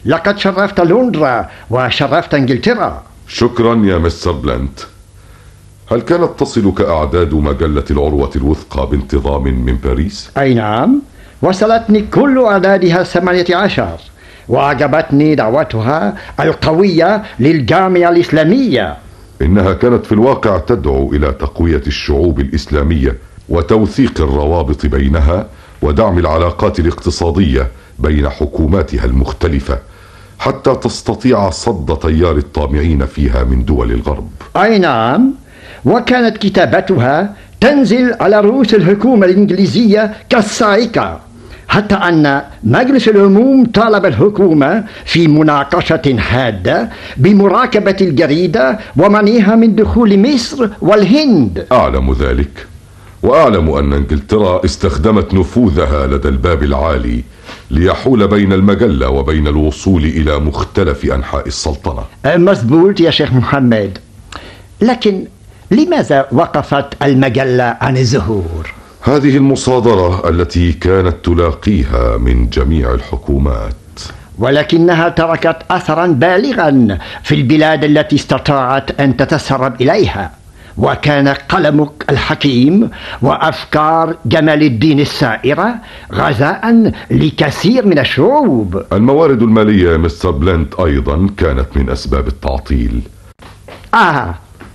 لقد شرفت لندرا وشرفت انجلترا شكرا يا مستر بلانت هل كانت تصلك أعداد مجلة العروة الوثقى بانتظام من باريس؟ أي نعم وصلتني كل أعدادها الثمانية عشر وأعجبتني دعوتها القوية للجامعة الإسلامية إنها كانت في الواقع تدعو إلى تقوية الشعوب الإسلامية وتوثيق الروابط بينها ودعم العلاقات الاقتصادية بين حكوماتها المختلفة حتى تستطيع صد تيار الطامعين فيها من دول الغرب أي نعم وكانت كتابتها تنزل على رؤوس الحكومة الإنجليزية كالصاعقة حتى أن مجلس العموم طالب الحكومة في مناقشة حادة بمراقبة الجريدة ومنعها من دخول مصر والهند أعلم ذلك وأعلم أن إنجلترا استخدمت نفوذها لدى الباب العالي ليحول بين المجلة وبين الوصول إلى مختلف أنحاء السلطنة مظبوط يا شيخ محمد لكن لماذا وقفت المجلة عن الظهور؟ هذه المصادرة التي كانت تلاقيها من جميع الحكومات ولكنها تركت أثرا بالغا في البلاد التي استطاعت أن تتسرب إليها وكان قلمك الحكيم وأفكار جمال الدين السائرة غذاء لكثير من الشعوب الموارد المالية يا مستر بلانت أيضا كانت من أسباب التعطيل آه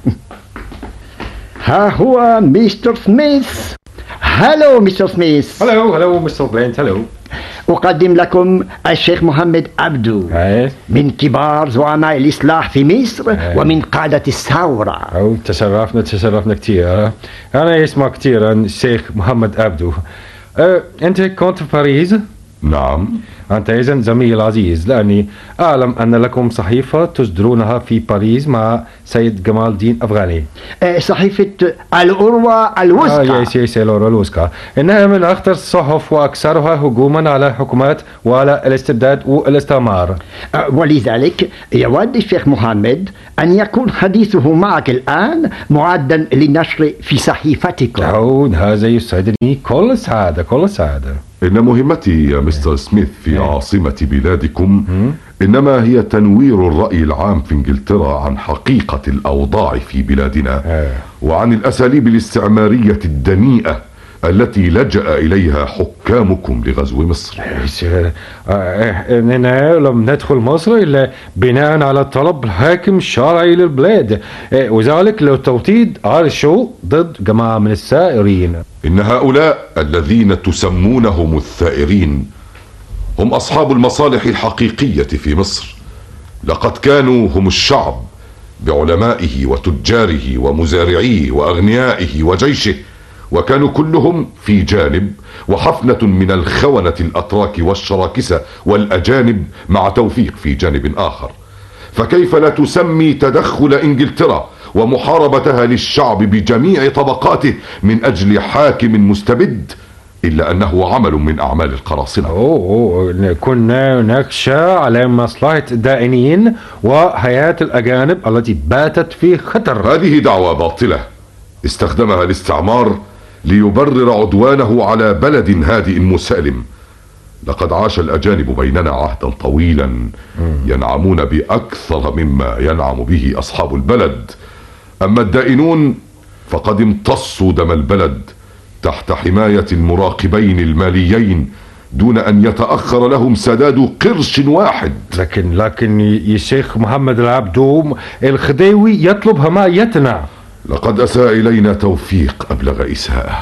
ها هو مستر سميث هلو مستر سميث هلو هلو مستر بلانت هلو أقدم لكم الشيخ محمد عبدو من كبار زعماء الإصلاح في مصر ومن قادة الثورة أو تشرفنا تشرفنا كثير أنا اسمع كثيرا الشيخ محمد عبدو أه، أنت كنت في باريس؟ نعم أنت إذن زميل عزيز لأني أعلم أن لكم صحيفة تصدرونها في باريس مع سيد جمال الدين أفغاني آه، صحيفة الأروى الوثقى آه يس يس الأوروى الوثقى إنها من أخطر الصحف وأكثرها هجوما على الحكومات وعلى الاستبداد والاستعمار آه، ولذلك يود الشيخ محمد أن يكون حديثه معك الآن معدا للنشر في صحيفتكم عود هذا يسعدني كل سعادة كل سعادة إن مهمتي يا مستر سميث في عاصمة بلادكم إنما هي تنوير الرأي العام في إنجلترا عن حقيقة الأوضاع في بلادنا وعن الأساليب الاستعمارية الدنيئة التي لجأ إليها حكامكم لغزو مصر إننا لم ندخل مصر إلا بناء على طلب الحاكم الشرعي للبلاد آه، وذلك لتوطيد عرشه ضد جماعة من السائرين إن هؤلاء الذين تسمونهم الثائرين هم أصحاب المصالح الحقيقية في مصر لقد كانوا هم الشعب بعلمائه وتجاره ومزارعيه وأغنيائه وجيشه وكانوا كلهم في جانب وحفنة من الخونة الأتراك والشراكسة والأجانب مع توفيق في جانب آخر فكيف لا تسمي تدخل إنجلترا ومحاربتها للشعب بجميع طبقاته من أجل حاكم مستبد إلا أنه عمل من أعمال القراصنة أوه كنا نخشى على مصلحة الدائنين وحياة الأجانب التي باتت في خطر هذه دعوة باطلة استخدمها الاستعمار ليبرر عدوانه على بلد هادئ مسالم لقد عاش الأجانب بيننا عهدا طويلا ينعمون بأكثر مما ينعم به أصحاب البلد أما الدائنون فقد امتصوا دم البلد تحت حماية المراقبين الماليين دون أن يتأخر لهم سداد قرش واحد لكن لكن يا شيخ محمد العبدو الخديوي يطلب حمايتنا لقد أساء إلينا توفيق أبلغ إساءة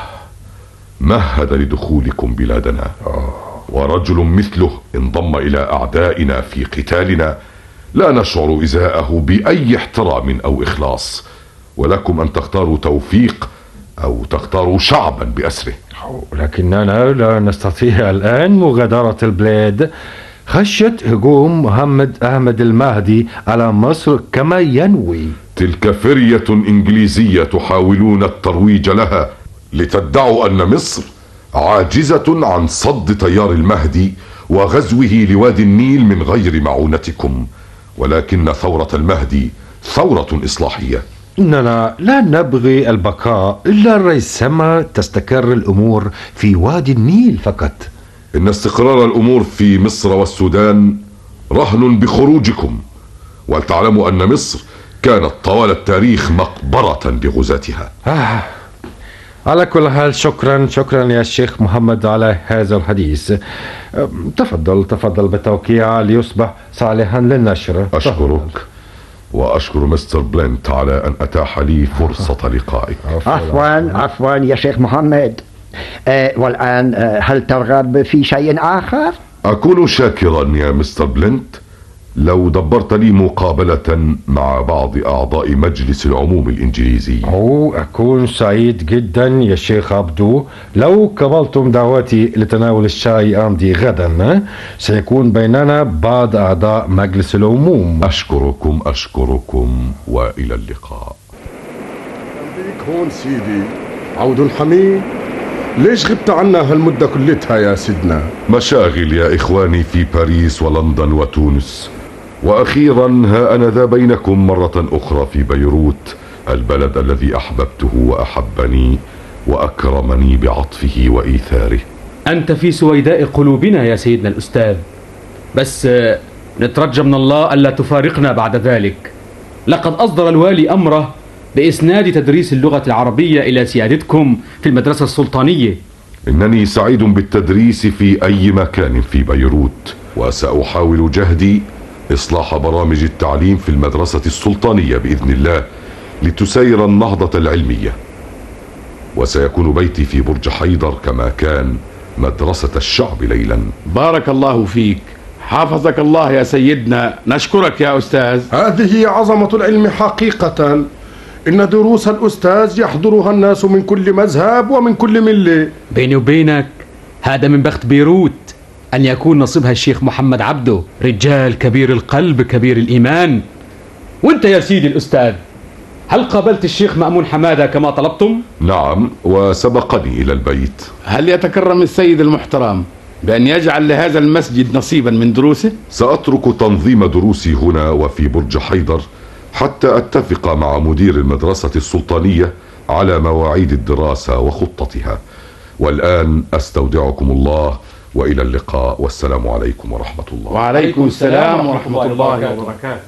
مهد لدخولكم بلادنا ورجل مثله انضم إلى أعدائنا في قتالنا لا نشعر إزاءه بأي احترام أو إخلاص ولكم أن تختاروا توفيق أو تختاروا شعبا بأسره لكننا لا نستطيع الآن مغادرة البلاد خشية هجوم محمد أحمد المهدي على مصر كما ينوي تلك فرية إنجليزية تحاولون الترويج لها لتدعوا أن مصر عاجزة عن صد تيار المهدي وغزوه لوادي النيل من غير معونتكم ولكن ثورة المهدي ثورة إصلاحية إننا لا نبغي البقاء إلا ريثما تستقر الأمور في وادي النيل فقط إن استقرار الأمور في مصر والسودان رهن بخروجكم ولتعلموا أن مصر كانت طوال التاريخ مقبرة بغزاتها آه. على كل حال شكرا شكرا يا شيخ محمد على هذا الحديث أم، تفضل تفضل بالتوقيع ليصبح صالحا للنشر أشكرك وأشكر مستر بلنت على أن أتاح لي فرصة لقائك عفوا عفوا يا شيخ محمد آه والآن آه هل ترغب في شيء آخر؟ أكون شاكرا يا مستر بلنت لو دبرت لي مقابلة مع بعض أعضاء مجلس العموم الإنجليزي أو أكون سعيد جدا يا شيخ عبدو لو قبلتم دعوتي لتناول الشاي عندي غدا سيكون بيننا بعض أعضاء مجلس العموم أشكركم أشكركم وإلى اللقاء بيك هون سيدي عود حميد ليش غبت عنا هالمدة كلتها يا سيدنا مشاغل يا إخواني في باريس ولندن وتونس وأخيرا ها أنا ذا بينكم مرة أخرى في بيروت البلد الذي أحببته وأحبني وأكرمني بعطفه وإيثاره أنت في سويداء قلوبنا يا سيدنا الأستاذ بس آه، نترجى من الله ألا تفارقنا بعد ذلك لقد أصدر الوالي أمره بإسناد تدريس اللغة العربية إلى سيادتكم في المدرسة السلطانية إنني سعيد بالتدريس في أي مكان في بيروت وسأحاول جهدي إصلاح برامج التعليم في المدرسة السلطانية بإذن الله لتسير النهضة العلمية وسيكون بيتي في برج حيدر كما كان مدرسة الشعب ليلا بارك الله فيك حافظك الله يا سيدنا نشكرك يا أستاذ هذه عظمة العلم حقيقة إن دروس الأستاذ يحضرها الناس من كل مذهب ومن كل ملة بيني وبينك هذا من بخت بيروت أن يكون نصيبها الشيخ محمد عبده رجال كبير القلب كبير الإيمان وانت يا سيدي الأستاذ هل قابلت الشيخ مأمون حمادة كما طلبتم؟ نعم وسبقني إلى البيت هل يتكرم السيد المحترم بأن يجعل لهذا المسجد نصيبا من دروسه؟ سأترك تنظيم دروسي هنا وفي برج حيدر حتى أتفق مع مدير المدرسة السلطانية على مواعيد الدراسة وخطتها والآن أستودعكم الله وإلى اللقاء والسلام عليكم ورحمة الله وعليكم السلام ورحمة الله وبركاته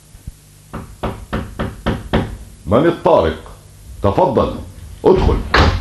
من الطارق تفضل ادخل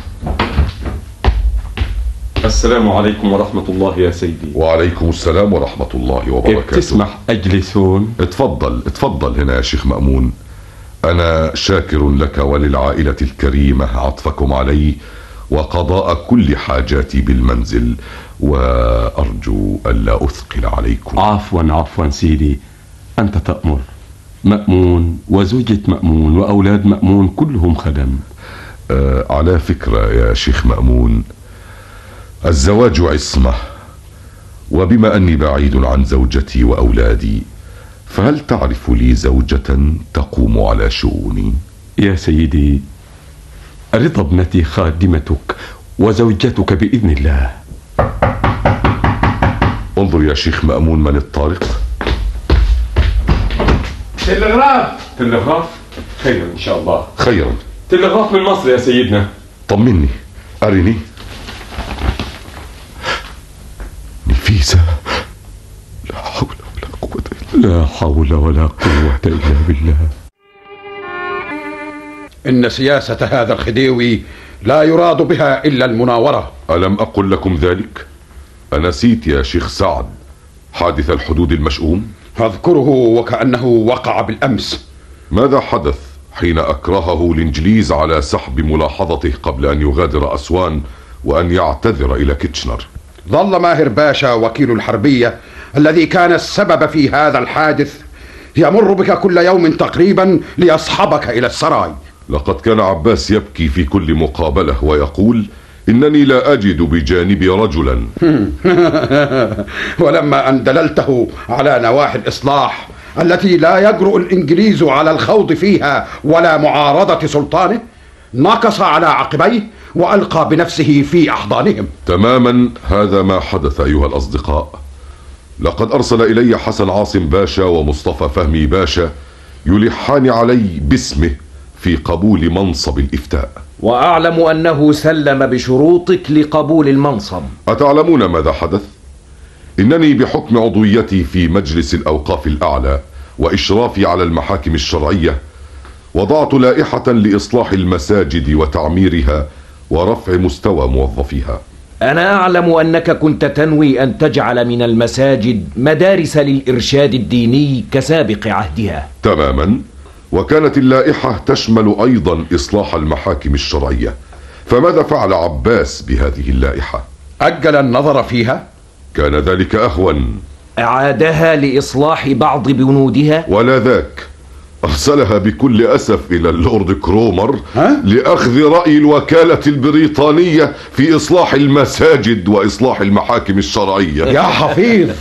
السلام عليكم ورحمة الله يا سيدي وعليكم السلام ورحمة الله وبركاته تسمح أجلسون اتفضل اتفضل هنا يا شيخ مأمون أنا شاكر لك وللعائلة الكريمة عطفكم علي وقضاء كل حاجاتي بالمنزل وأرجو ألا أثقل عليكم عفوا عفوا سيدي أنت تأمر مأمون وزوجة مأمون وأولاد مأمون كلهم خدم آه على فكرة يا شيخ مأمون الزواج عصمة وبما أني بعيد عن زوجتي وأولادي فهل تعرف لي زوجة تقوم على شؤوني؟ يا سيدي رضا ابنتي خادمتك وزوجتك بإذن الله انظر يا شيخ مأمون من الطارق تلغراف تلغراف خيرا إن شاء الله خيرا تلغراف من مصر يا سيدنا طمني أرني نفيسة لا حول ولا قوة لا حول ولا قوة إلا بالله إن سياسة هذا الخديوي لا يراد بها إلا المناورة ألم أقل لكم ذلك؟ أنسيت يا شيخ سعد حادث الحدود المشؤوم؟ أذكره وكأنه وقع بالأمس ماذا حدث حين أكرهه الإنجليز على سحب ملاحظته قبل أن يغادر أسوان وأن يعتذر إلى كيتشنر ظل ماهر باشا وكيل الحربية الذي كان السبب في هذا الحادث يمر بك كل يوم تقريبا ليصحبك إلى السراي لقد كان عباس يبكي في كل مقابلة ويقول إنني لا أجد بجانبي رجلا ولما أن دللته على نواحي الإصلاح التي لا يجرؤ الإنجليز على الخوض فيها ولا معارضة سلطانه نكص على عقبيه وألقى بنفسه في أحضانهم تماما هذا ما حدث أيها الأصدقاء لقد أرسل إلي حسن عاصم باشا ومصطفى فهمي باشا يلحان علي باسمه في قبول منصب الإفتاء وأعلم أنه سلم بشروطك لقبول المنصب أتعلمون ماذا حدث؟ إنني بحكم عضويتي في مجلس الأوقاف الأعلى وإشرافي على المحاكم الشرعية وضعت لائحة لإصلاح المساجد وتعميرها ورفع مستوى موظفيها أنا أعلم أنك كنت تنوي أن تجعل من المساجد مدارس للإرشاد الديني كسابق عهدها تماما وكانت اللائحة تشمل أيضا إصلاح المحاكم الشرعية فماذا فعل عباس بهذه اللائحة؟ أجل النظر فيها؟ كان ذلك أهون أعادها لإصلاح بعض بنودها ولا ذاك أرسلها بكل أسف إلى اللورد كرومر ها؟ لأخذ رأي الوكالة البريطانية في إصلاح المساجد وإصلاح المحاكم الشرعية يا حفيظ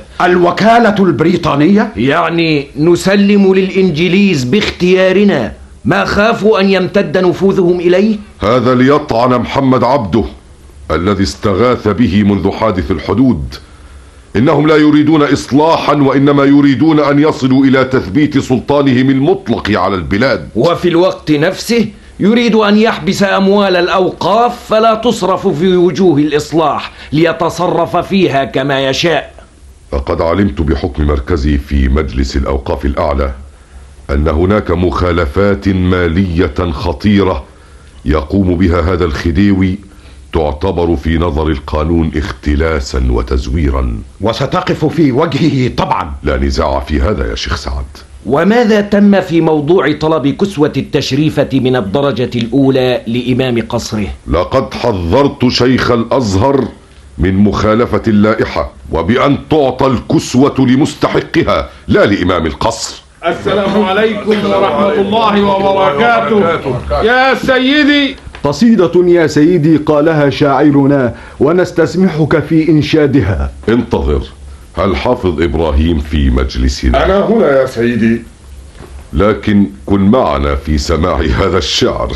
الوكالة البريطانية يعني نسلم للإنجليز باختيارنا ما خافوا أن يمتد نفوذهم إليه هذا ليطعن محمد عبده الذي استغاث به منذ حادث الحدود إنهم لا يريدون إصلاحا وإنما يريدون أن يصلوا إلى تثبيت سلطانهم المطلق على البلاد وفي الوقت نفسه يريد أن يحبس أموال الأوقاف فلا تصرف في وجوه الإصلاح ليتصرف فيها كما يشاء فقد علمت بحكم مركزي في مجلس الأوقاف الأعلى أن هناك مخالفات مالية خطيرة يقوم بها هذا الخديوي تعتبر في نظر القانون اختلاسا وتزويرا وستقف في وجهه طبعا لا نزاع في هذا يا شيخ سعد وماذا تم في موضوع طلب كسوة التشريفة من الدرجة الأولى لإمام قصره لقد حذرت شيخ الأزهر من مخالفة اللائحة وبأن تعطى الكسوة لمستحقها لا لإمام القصر السلام عليكم ورحمة الله وبركاته يا سيدي قصيدة يا سيدي قالها شاعرنا ونستسمحك في إنشادها انتظر هل حافظ إبراهيم في مجلسنا؟ أنا هنا يا سيدي لكن كن معنا في سماع هذا الشعر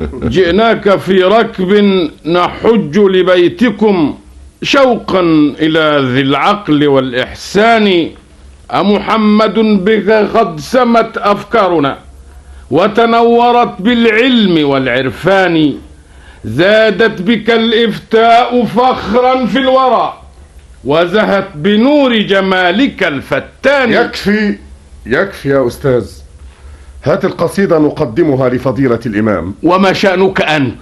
جئناك في ركب نحج لبيتكم شوقا إلى ذي العقل والإحسان أمحمد بك قد سمت أفكارنا وتنورت بالعلم والعرفان زادت بك الإفتاء فخرا في الورى وزهت بنور جمالك الفتان يكفي يكفي يا أستاذ هات القصيدة نقدمها لفضيلة الإمام وما شأنك أنت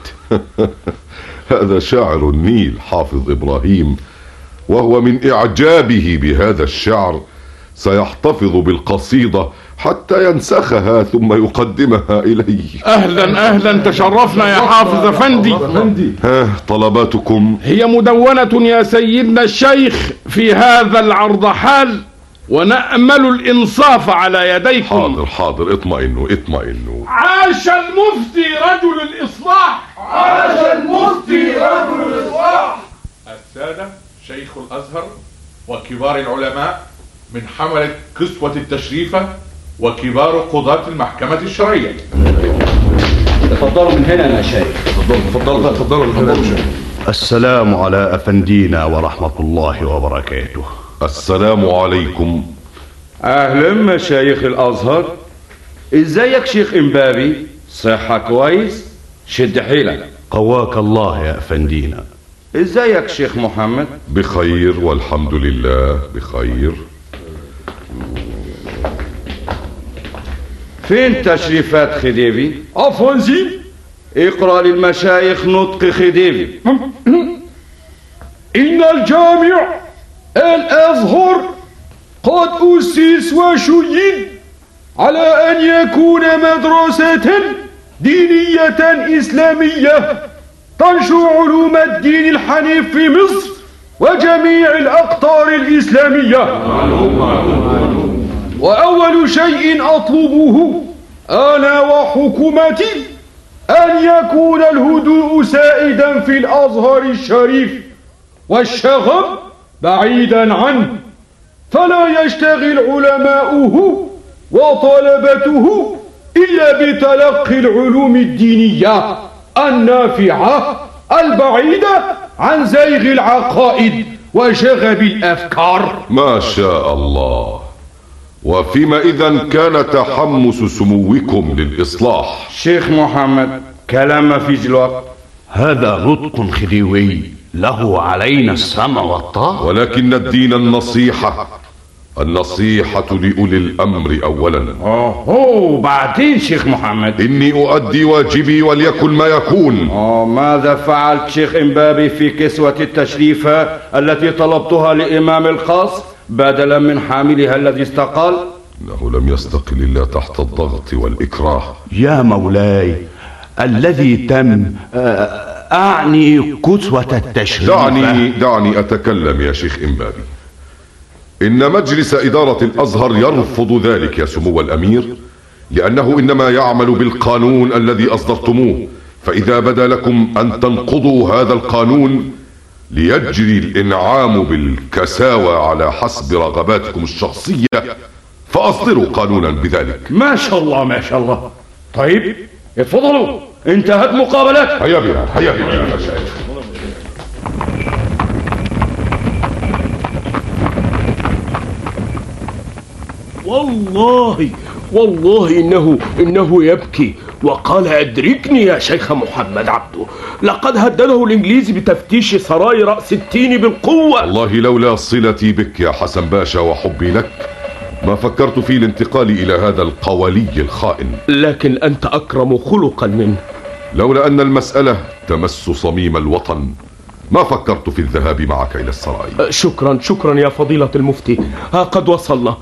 هذا شاعر النيل حافظ إبراهيم وهو من إعجابه بهذا الشعر سيحتفظ بالقصيدة حتى ينسخها ثم يقدمها إلي أهلا أهلا تشرفنا يا حافظ أفندي ها طلباتكم هي مدونة يا سيدنا الشيخ في هذا العرض حال ونأمل الإنصاف على يديكم حاضر حاضر اطمئنوا اطمئنوا عاش المفتي رجل الإصلاح عاش المفتي رجل الإصلاح السادة شيخ الأزهر وكبار العلماء من حملة كسوة التشريفة وكبار قضاة المحكمة الشرعية تفضلوا من هنا يا مشايخ تفضلوا تفضلوا تفضلوا السلام على أفندينا ورحمة الله وبركاته السلام عليكم اهلا مشايخ الازهر ازيك شيخ امبابي صحة كويس شد حيلك قواك الله يا أفندينا ازيك شيخ محمد بخير والحمد لله بخير فين تشريفات خديوي افونزي اقرا للمشايخ نطق خديوي إن الجامع الأزهر قد أسس وشيد على أن يكون مدرسة دينية إسلامية تنشر علوم الدين الحنيف في مصر وجميع الأقطار الإسلامية وأول شيء أطلبه أنا وحكومتي أن يكون الهدوء سائدا في الأزهر الشريف والشغب بعيدا عنه فلا يشتغل علماؤه وطلبته إلا بتلقي العلوم الدينية النافعة البعيدة عن زيغ العقائد وشغب الأفكار ما شاء الله وفيما إذا كان تحمس سموكم للإصلاح شيخ محمد كلام ما فيش الوقت هذا نطق خديوي له علينا السمع والطاعة ولكن الدين النصيحة النصيحة لأولي الأمر أولا أوه بعدين شيخ محمد إني أؤدي واجبي وليكن ما يكون آه ماذا فعلت شيخ إمبابي في كسوة التشريفة التي طلبتها لإمام الخاص بدلا من حاملها الذي استقال إنه لم يستقل إلا تحت الضغط والإكراه يا مولاي الذي تم آه، أعني كسوة التشريف دعني دعني أتكلم يا شيخ إمبابي إن مجلس إدارة الأزهر يرفض ذلك يا سمو الأمير لأنه إنما يعمل بالقانون الذي أصدرتموه فإذا بدا لكم أن تنقضوا هذا القانون ليجري الإنعام بالكساوى على حسب رغباتكم الشخصية فأصدروا قانونا بذلك ما شاء الله ما شاء الله طيب اتفضلوا انتهت مقابلات هيا بنا هيا بنا يا مشايخ والله والله إنه إنه يبكي وقال أدركني يا شيخ محمد عبده لقد هدده الإنجليز بتفتيش سراي رأس التين بالقوة والله لولا صلتي بك يا حسن باشا وحبي لك ما فكرت في الانتقال إلى هذا القولي الخائن لكن أنت أكرم خلقا منه لولا أن المسألة تمس صميم الوطن ما فكرت في الذهاب معك إلى السراي شكرا شكرا يا فضيلة المفتي ها قد وصلنا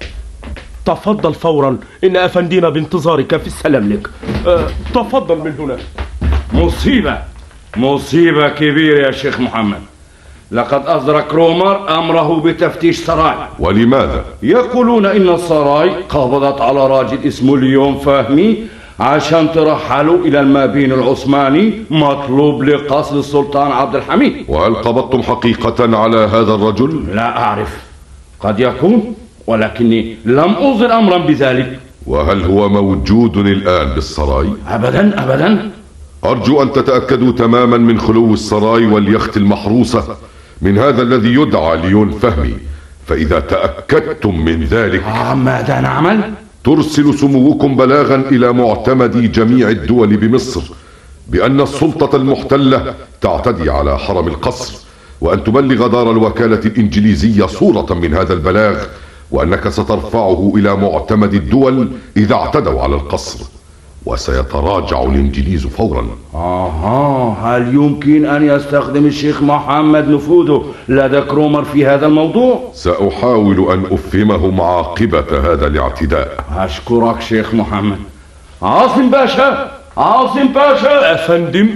تفضل فورا إن أفندينا بانتظارك في السلام لك أه تفضل من هنا مصيبة مصيبة كبيرة يا شيخ محمد لقد أصدر كرومر أمره بتفتيش سراي ولماذا؟ يقولون إن السراي قبضت على راجل اسمه اليوم فهمي عشان ترحلوا إلى المابين العثماني مطلوب لقصد السلطان عبد الحميد وهل قبضتم حقيقة على هذا الرجل؟ لا أعرف قد يكون ولكني لم أصدر أمرا بذلك وهل هو موجود الآن بالسراي؟ أبدا أبدا أرجو أن تتأكدوا تماما من خلو السراي واليخت المحروسة من هذا الذي يدعى ليون فهمي فإذا تأكدتم من ذلك ماذا نعمل؟ ترسل سموكم بلاغا إلى معتمد جميع الدول بمصر بأن السلطة المحتلة تعتدي على حرم القصر وأن تبلغ دار الوكالة الإنجليزية صورة من هذا البلاغ وأنك سترفعه إلى معتمد الدول إذا اعتدوا على القصر وسيتراجع الإنجليز فورا آها هل يمكن أن يستخدم الشيخ محمد نفوذه لدى كرومر في هذا الموضوع؟ سأحاول أن أفهمهم عاقبة هذا الاعتداء أشكرك شيخ محمد عاصم باشا عاصم باشا أفندم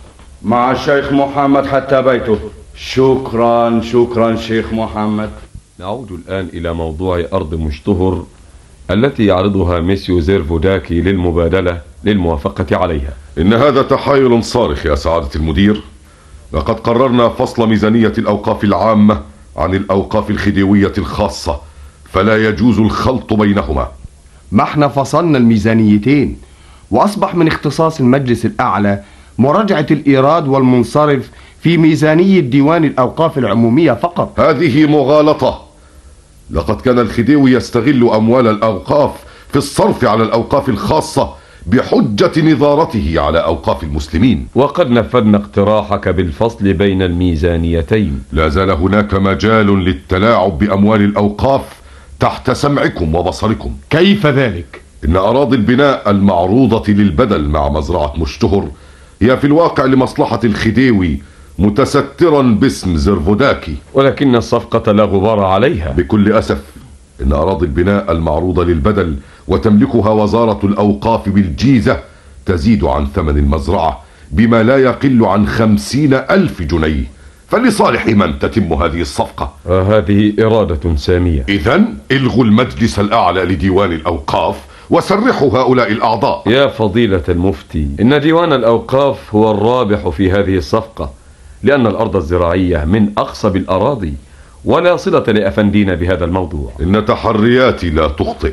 مع الشيخ محمد حتى بيته شكرا شكرا شيخ محمد نعود الآن إلى موضوع أرض مشتهر التي يعرضها ميسيو زيرفوداكي للمبادلة للموافقة عليها إن هذا تحايل صارخ يا سعادة المدير لقد قررنا فصل ميزانية الأوقاف العامة عن الأوقاف الخديوية الخاصة فلا يجوز الخلط بينهما ما احنا فصلنا الميزانيتين وأصبح من اختصاص المجلس الأعلى مراجعة الإيراد والمنصرف في ميزانية ديوان الأوقاف العمومية فقط هذه مغالطة لقد كان الخديوي يستغل أموال الأوقاف في الصرف على الأوقاف الخاصة بحجة نظارته على أوقاف المسلمين وقد نفذنا اقتراحك بالفصل بين الميزانيتين لا زال هناك مجال للتلاعب بأموال الأوقاف تحت سمعكم وبصركم كيف ذلك؟ إن أراضي البناء المعروضة للبدل مع مزرعة مشتهر هي في الواقع لمصلحة الخديوي متسترا باسم زرفوداكي ولكن الصفقة لا غبار عليها بكل أسف إن أراضي البناء المعروضة للبدل وتملكها وزارة الأوقاف بالجيزة تزيد عن ثمن المزرعة بما لا يقل عن خمسين ألف جنيه فلصالح من تتم هذه الصفقة هذه إرادة سامية إذا الغوا المجلس الأعلى لديوان الأوقاف وسرحوا هؤلاء الأعضاء يا فضيلة المفتي إن ديوان الأوقاف هو الرابح في هذه الصفقة لأن الأرض الزراعية من أقصب الأراضي ولا صلة لأفندينا بهذا الموضوع إن تحرياتي لا تخطئ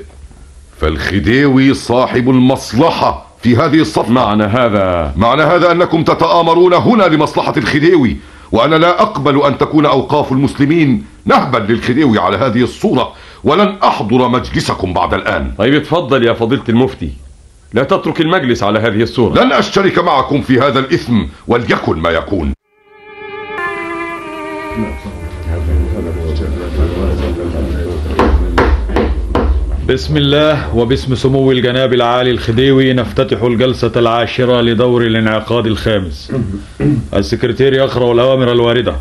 فالخديوي صاحب المصلحة في هذه الصفقة معنى هذا معنى هذا أنكم تتآمرون هنا لمصلحة الخديوي وأنا لا أقبل أن تكون أوقاف المسلمين نهبا للخديوي على هذه الصورة ولن أحضر مجلسكم بعد الآن طيب اتفضل يا فضيلة المفتي لا تترك المجلس على هذه الصورة لن أشترك معكم في هذا الإثم وليكن ما يكون بسم الله وباسم سمو الجناب العالي الخديوي نفتتح الجلسة العاشرة لدور الانعقاد الخامس السكرتير يقرأ الأوامر الواردة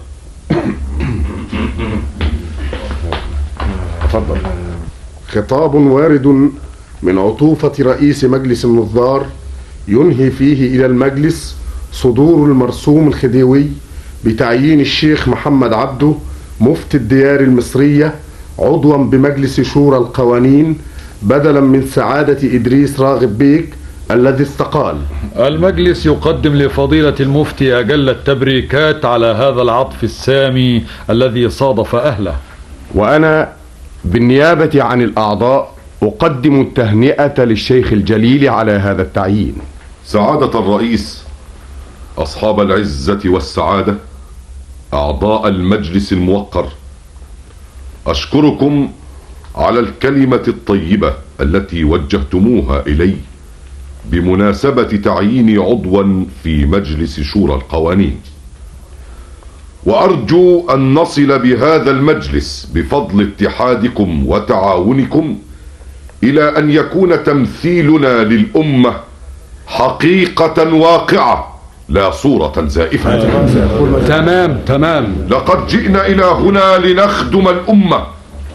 تفضل خطاب وارد من عطوفة رئيس مجلس النظار ينهي فيه إلى المجلس صدور المرسوم الخديوي بتعيين الشيخ محمد عبده مفتي الديار المصرية عضوا بمجلس شورى القوانين بدلا من سعادة إدريس راغب بيك الذي استقال المجلس يقدم لفضيلة المفتي أجل التبريكات على هذا العطف السامي الذي صادف أهله وأنا بالنيابة عن الأعضاء أقدم التهنئة للشيخ الجليل على هذا التعيين سعادة الرئيس أصحاب العزة والسعادة أعضاء المجلس الموقر أشكركم على الكلمة الطيبة التي وجهتموها إلي بمناسبة تعييني عضوا في مجلس شورى القوانين وأرجو أن نصل بهذا المجلس بفضل اتحادكم وتعاونكم إلى أن يكون تمثيلنا للأمة حقيقة واقعة لا صورة زائفة تمام تمام لقد جئنا إلى هنا لنخدم الأمة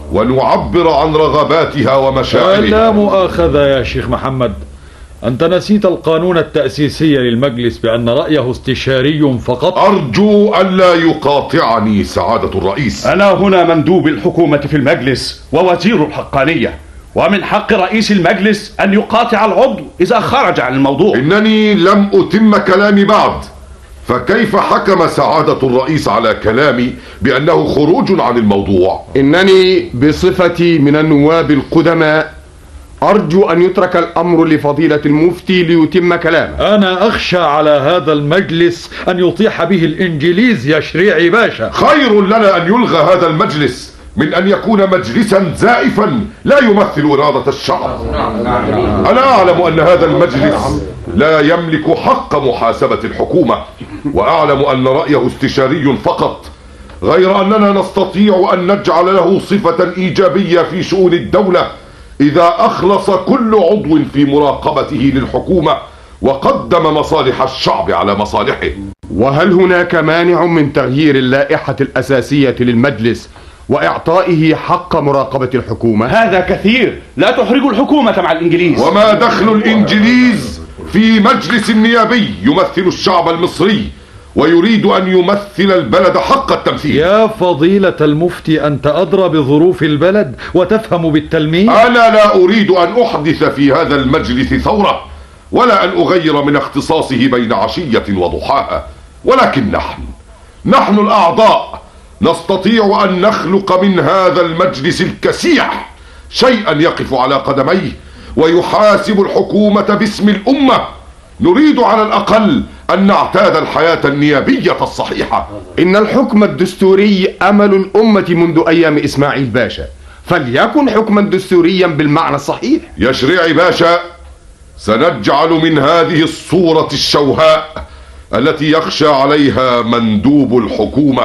ونعبر عن رغباتها ومشاعرها لا مؤاخذة يا شيخ محمد أنت نسيت القانون التأسيسي للمجلس بأن رأيه استشاري فقط أرجو ألا يقاطعني سعادة الرئيس أنا هنا مندوب الحكومة في المجلس ووزير الحقانية ومن حق رئيس المجلس أن يقاطع العضو إذا خرج عن الموضوع إنني لم أتم كلامي بعد فكيف حكم سعادة الرئيس على كلامي بأنه خروج عن الموضوع إنني بصفتي من النواب القدماء أرجو أن يترك الأمر لفضيلة المفتي ليتم كلامه أنا أخشى على هذا المجلس أن يطيح به الإنجليز يا شريعي باشا خير لنا أن يلغى هذا المجلس من أن يكون مجلسا زائفا لا يمثل إرادة الشعب أنا أعلم أن هذا المجلس لا يملك حق محاسبة الحكومة وأعلم أن رأيه استشاري فقط غير أننا نستطيع أن نجعل له صفة إيجابية في شؤون الدولة إذا أخلص كل عضو في مراقبته للحكومة وقدم مصالح الشعب على مصالحه وهل هناك مانع من تغيير اللائحة الأساسية للمجلس وإعطائه حق مراقبة الحكومة هذا كثير لا تحرجوا الحكومة مع الإنجليز وما دخل الإنجليز في مجلس نيابي يمثل الشعب المصري ويريد أن يمثل البلد حق التمثيل يا فضيلة المفتي أنت أدرى بظروف البلد وتفهم بالتلميذ أنا لا أريد أن أحدث في هذا المجلس ثورة ولا أن أغير من اختصاصه بين عشية وضحاها ولكن نحن نحن الأعضاء نستطيع أن نخلق من هذا المجلس الكسيح شيئا يقف على قدميه ويحاسب الحكومة باسم الأمة نريد على الأقل أن نعتاد الحياة النيابية الصحيحة إن الحكم الدستوري أمل الأمة منذ أيام إسماعيل باشا فليكن حكما دستوريا بالمعنى الصحيح يا شريعي باشا سنجعل من هذه الصورة الشوهاء التي يخشى عليها مندوب الحكومة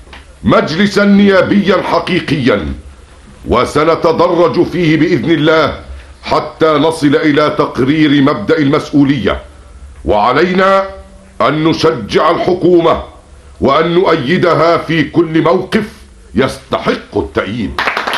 مجلسا نيابيا حقيقيا وسنتدرج فيه بإذن الله حتى نصل إلى تقرير مبدأ المسؤولية وعلينا أن نشجع الحكومة وأن نؤيدها في كل موقف يستحق التأييد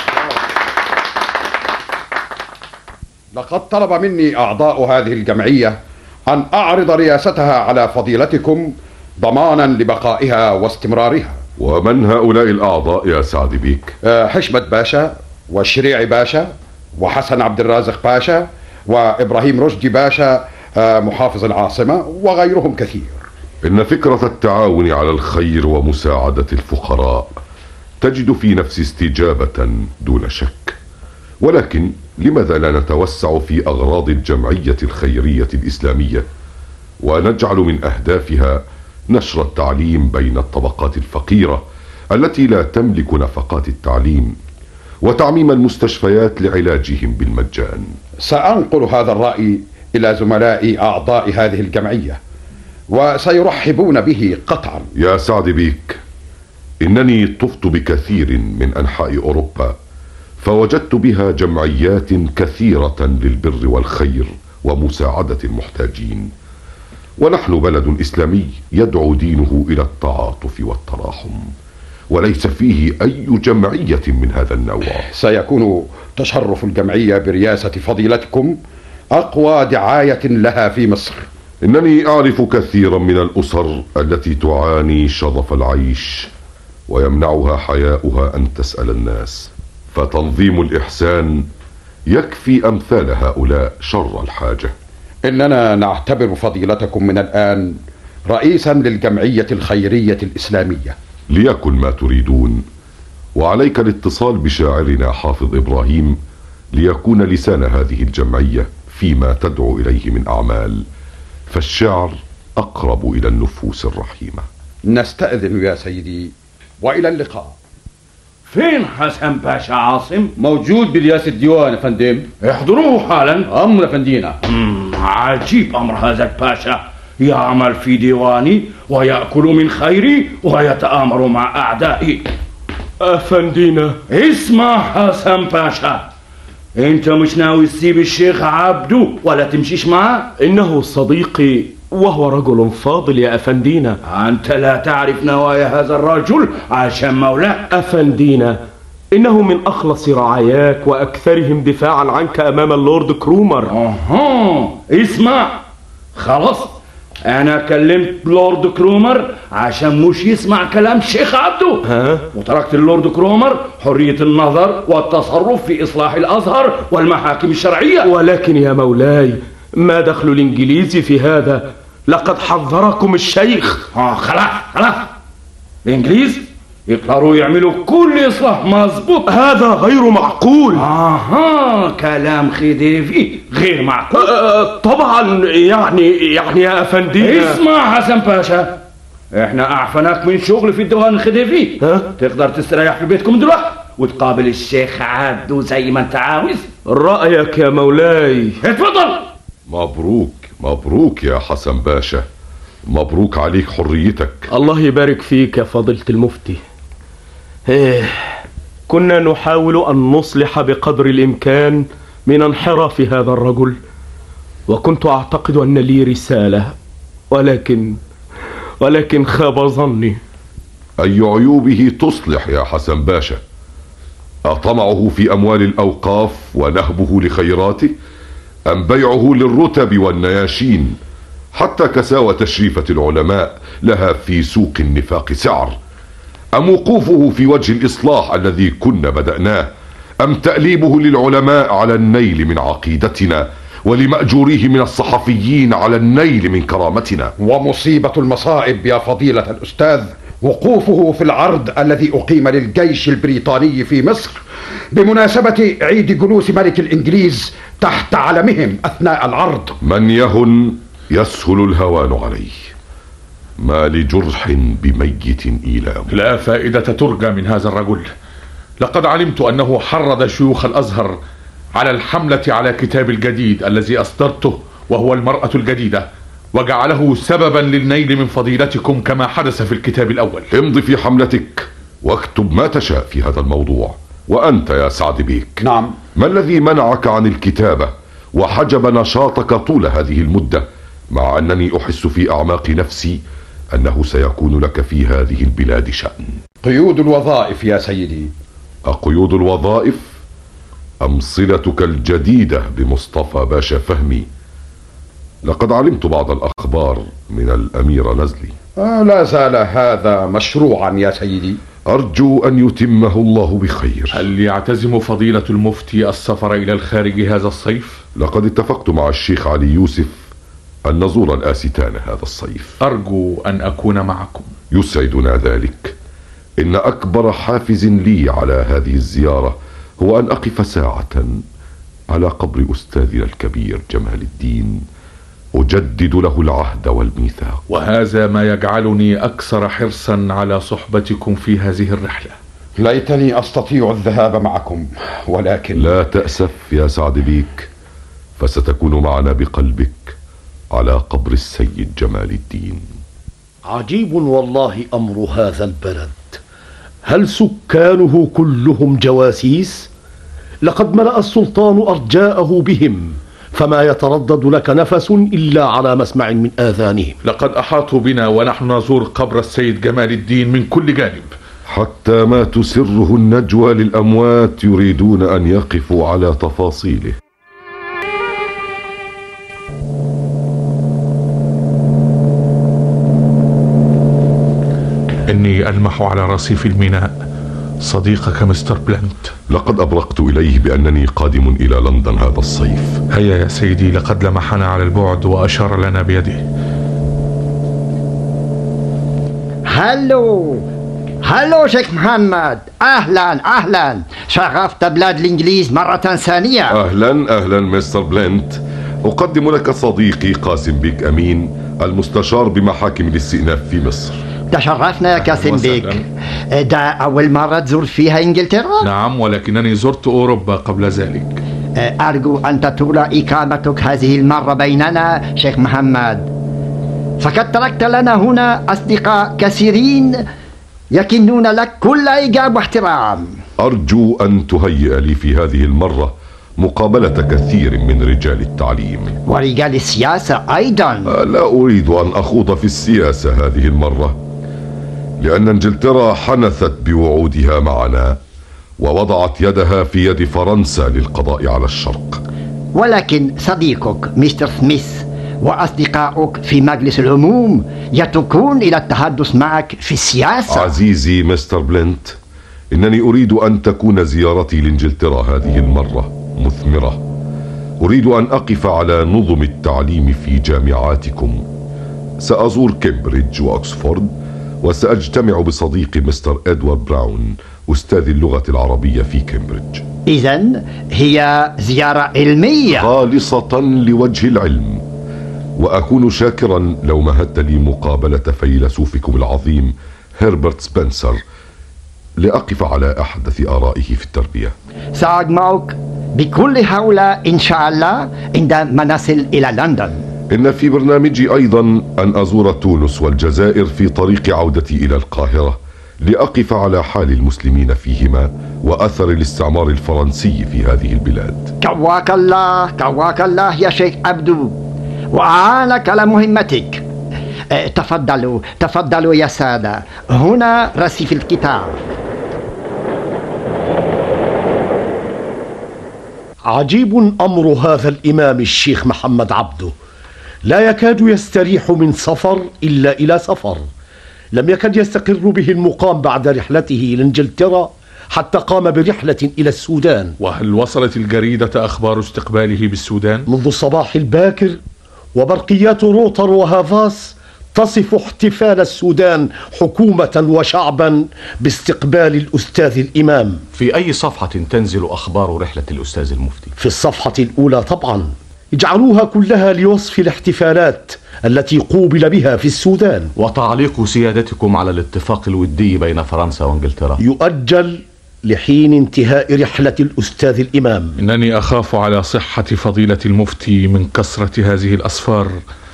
لقد طلب مني أعضاء هذه الجمعية أن أعرض رياستها على فضيلتكم ضمانا لبقائها واستمرارها ومن هؤلاء الأعضاء يا سعد بيك؟ آه، حشمت باشا والشريعي باشا وحسن عبد الرازق باشا وإبراهيم رشدي باشا آه، محافظ العاصمة وغيرهم كثير إن فكرة التعاون على الخير ومساعدة الفقراء تجد في نفسي استجابة دون شك ولكن لماذا لا نتوسع في أغراض الجمعية الخيرية الإسلامية ونجعل من أهدافها نشر التعليم بين الطبقات الفقيرة التي لا تملك نفقات التعليم وتعميم المستشفيات لعلاجهم بالمجان سأنقل هذا الرأي إلى زملائي أعضاء هذه الجمعية وسيرحبون به قطعا يا سعد بيك إنني طفت بكثير من أنحاء أوروبا فوجدت بها جمعيات كثيرة للبر والخير ومساعدة المحتاجين ونحن بلد إسلامي يدعو دينه إلى التعاطف والتراحم وليس فيه أي جمعية من هذا النوع سيكون تشرف الجمعية برئاسة فضيلتكم أقوى دعاية لها في مصر إنني أعرف كثيرا من الأسر التي تعاني شظف العيش ويمنعها حياؤها أن تسأل الناس فتنظيم الإحسان يكفي أمثال هؤلاء شر الحاجة إننا نعتبر فضيلتكم من الآن رئيسا للجمعية الخيرية الإسلامية ليكن ما تريدون وعليك الاتصال بشاعرنا حافظ إبراهيم ليكون لسان هذه الجمعية فيما تدعو إليه من أعمال فالشعر أقرب إلى النفوس الرحيمة نستأذن يا سيدي وإلى اللقاء فين حسن باشا عاصم؟ موجود برئاسة الديوان يا فندم احضروه حالا أمر يا فندينا مم، عجيب أمر هذا الباشا يعمل في ديواني ويأكل من خيري ويتآمر مع أعدائي أفندينا اسمع حسن باشا انت مش ناوي تسيب الشيخ عبدو ولا تمشيش معاه إنه صديقي وهو رجل فاضل يا أفندينا أنت لا تعرف نوايا هذا الرجل عشان مولاه أفندينا إنه من أخلص رعاياك وأكثرهم دفاعا عنك أمام اللورد كرومر أها اسمع خلاص أنا كلمت لورد كرومر عشان مش يسمع كلام الشيخ عبدو ها؟ وتركت اللورد كرومر حرية النظر والتصرف في إصلاح الأزهر والمحاكم الشرعية ولكن يا مولاي ما دخل الإنجليزي في هذا لقد حذركم الشيخ آه خلاص خلاص الإنجليز يقدروا يعملوا كل إصلاح مظبوط هذا غير معقول آها كلام خديفي غير معقول أه طبعا يعني يعني يا أفندينا اسمع حسن باشا احنا اعفناك من شغل في الديوان الخديفي ها؟ تقدر تستريح في بيتكم دلوقتي وتقابل الشيخ عبدو زي ما انت عاوز رأيك يا مولاي اتفضل مبروك مبروك يا حسن باشا مبروك عليك حريتك الله يبارك فيك يا فضيلة المفتي إيه كنا نحاول أن نصلح بقدر الإمكان من انحراف هذا الرجل وكنت أعتقد أن لي رسالة ولكن ولكن خاب ظني أي عيوبه تصلح يا حسن باشا أطمعه في أموال الأوقاف ونهبه لخيراته أم بيعه للرتب والنياشين حتى كساوى تشريفة العلماء لها في سوق النفاق سعر أم وقوفه في وجه الإصلاح الذي كنا بدأناه أم تأليبه للعلماء على النيل من عقيدتنا ولمأجوريه من الصحفيين على النيل من كرامتنا ومصيبة المصائب يا فضيلة الأستاذ وقوفه في العرض الذي أقيم للجيش البريطاني في مصر بمناسبة عيد جلوس ملك الإنجليز تحت علمهم أثناء العرض من يهن يسهل الهوان عليه ما لجرح بميت إيلام لا فائدة ترجى من هذا الرجل لقد علمت أنه حرض شيوخ الأزهر على الحملة على كتاب الجديد الذي أصدرته وهو المرأة الجديدة وجعله سببا للنيل من فضيلتكم كما حدث في الكتاب الأول امض في حملتك واكتب ما تشاء في هذا الموضوع وأنت يا سعد بيك نعم ما الذي منعك عن الكتابة وحجب نشاطك طول هذه المدة مع أنني أحس في أعماق نفسي أنه سيكون لك في هذه البلاد شأن قيود الوظائف يا سيدي أقيود الوظائف أم صلتك الجديدة بمصطفى باشا فهمي لقد علمت بعض الأخبار من الأمير نزلي آه لا زال هذا مشروعا يا سيدي أرجو أن يتمه الله بخير هل يعتزم فضيلة المفتي السفر إلى الخارج هذا الصيف؟ لقد اتفقت مع الشيخ علي يوسف أن نزور الآستان هذا الصيف أرجو أن أكون معكم يسعدنا ذلك إن أكبر حافز لي على هذه الزيارة هو أن أقف ساعة على قبر أستاذنا الكبير جمال الدين أجدد له العهد والميثاق وهذا ما يجعلني أكثر حرصا على صحبتكم في هذه الرحلة ليتني أستطيع الذهاب معكم ولكن لا تأسف يا سعد بيك فستكون معنا بقلبك على قبر السيد جمال الدين عجيب والله أمر هذا البلد هل سكانه كلهم جواسيس لقد ملا السلطان ارجاءه بهم فما يتردد لك نفس الا على مسمع من اذانهم لقد احاطوا بنا ونحن نزور قبر السيد جمال الدين من كل جانب حتى ما تسره النجوى للأموات يريدون أن يقفوا على تفاصيله إني ألمح على رصيف الميناء صديقك مستر بلانت لقد أبرقت إليه بأنني قادم إلى لندن هذا الصيف هيا يا سيدي لقد لمحنا على البعد وأشار لنا بيده هلو هلو شيخ محمد اهلا اهلا شرفت بلاد الانجليز مرة ثانية أهلا أهلا مستر بلنت أقدم لك صديقي قاسم بيك أمين المستشار بمحاكم الاستئناف في مصر تشرفنا يا كاسم بيك ده أول مرة تزور فيها إنجلترا؟ نعم ولكنني زرت أوروبا قبل ذلك أرجو أن تطول إقامتك هذه المرة بيننا شيخ محمد فقد تركت لنا هنا أصدقاء كثيرين يكنون لك كل إيجاب واحترام أرجو أن تهيئ لي في هذه المرة مقابلة كثير من رجال التعليم ورجال السياسة أيضا لا أريد أن أخوض في السياسة هذه المرة لأن انجلترا حنثت بوعودها معنا ووضعت يدها في يد فرنسا للقضاء على الشرق ولكن صديقك مستر سميث وأصدقائك في مجلس العموم يتركون إلى التحدث معك في السياسة عزيزي مستر بلنت إنني أريد أن تكون زيارتي لإنجلترا هذه المرة مثمرة أريد أن أقف على نظم التعليم في جامعاتكم سأزور كامبريدج وأكسفورد وسأجتمع بصديقي مستر إدوارد براون أستاذ اللغة العربية في كامبريدج إذا هي زيارة علمية خالصة لوجه العلم وأكون شاكرا لو مهدت لي مقابلة فيلسوفكم العظيم هربرت سبنسر لأقف على أحدث آرائه في التربية سأجمعك بكل هؤلاء إن شاء الله عندما نصل إلى لندن إن في برنامجي أيضا أن أزور تونس والجزائر في طريق عودتي إلى القاهرة لأقف على حال المسلمين فيهما وأثر الاستعمار الفرنسي في هذه البلاد كواك الله كواك الله يا شيخ عبدو وأعانك على مهمتك اه، تفضلوا تفضلوا يا سادة هنا رصيف الكتاب عجيب امر هذا الامام الشيخ محمد عبده لا يكاد يستريح من سفر الا الى سفر لم يكد يستقر به المقام بعد رحلته الى انجلترا حتى قام برحله الى السودان وهل وصلت الجريدة أخبار استقباله بالسودان؟ منذ الصباح الباكر وبرقيات روتر وهافاس تصف احتفال السودان حكومة وشعبا باستقبال الأستاذ الإمام في أي صفحة تنزل أخبار رحلة الأستاذ المفتي؟ في الصفحة الأولى طبعا اجعلوها كلها لوصف الاحتفالات التي قوبل بها في السودان وتعليق سيادتكم على الاتفاق الودي بين فرنسا وانجلترا يؤجل لحين انتهاء رحلة الأستاذ الإمام إنني أخاف على صحة فضيلة المفتي من كثرة هذه الأسفار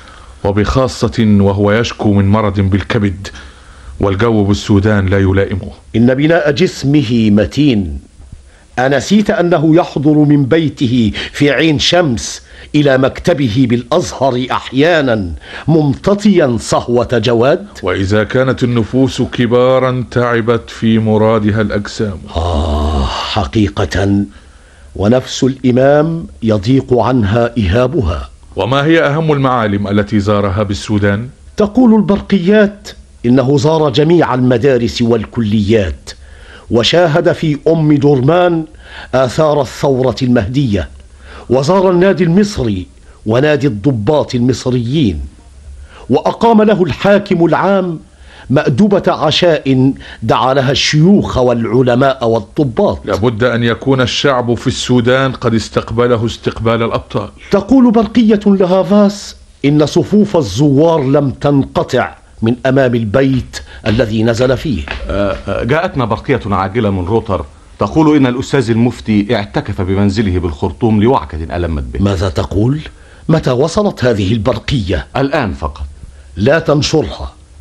وبخاصة وهو يشكو من مرض بالكبد والجو بالسودان لا يلائمه إن بناء جسمه متين أنسيت أنه يحضر من بيته في عين شمس إلى مكتبه بالأزهر أحيانا ممتطيا صهوة جواد وإذا كانت النفوس كبارا تعبت في مرادها الأجسام آه حقيقة ونفس الإمام يضيق عنها إهابها وما هي أهم المعالم التي زارها بالسودان؟ تقول البرقيات إنه زار جميع المدارس والكليات وشاهد في أم درمان آثار الثورة المهدية وزار النادي المصري ونادي الضباط المصريين وأقام له الحاكم العام مأدبة عشاء دعا لها الشيوخ والعلماء والضباط لابد أن يكون الشعب في السودان قد استقبله استقبال الأبطال تقول برقية لهافاس إن صفوف الزوار لم تنقطع من أمام البيت الذي نزل فيه جاءتنا برقية عاجلة من روتر تقول إن الأستاذ المفتي اعتكف بمنزله بالخرطوم لوعكة ألمت به ماذا تقول؟ متى وصلت هذه البرقية؟ الآن فقط لا تنشرها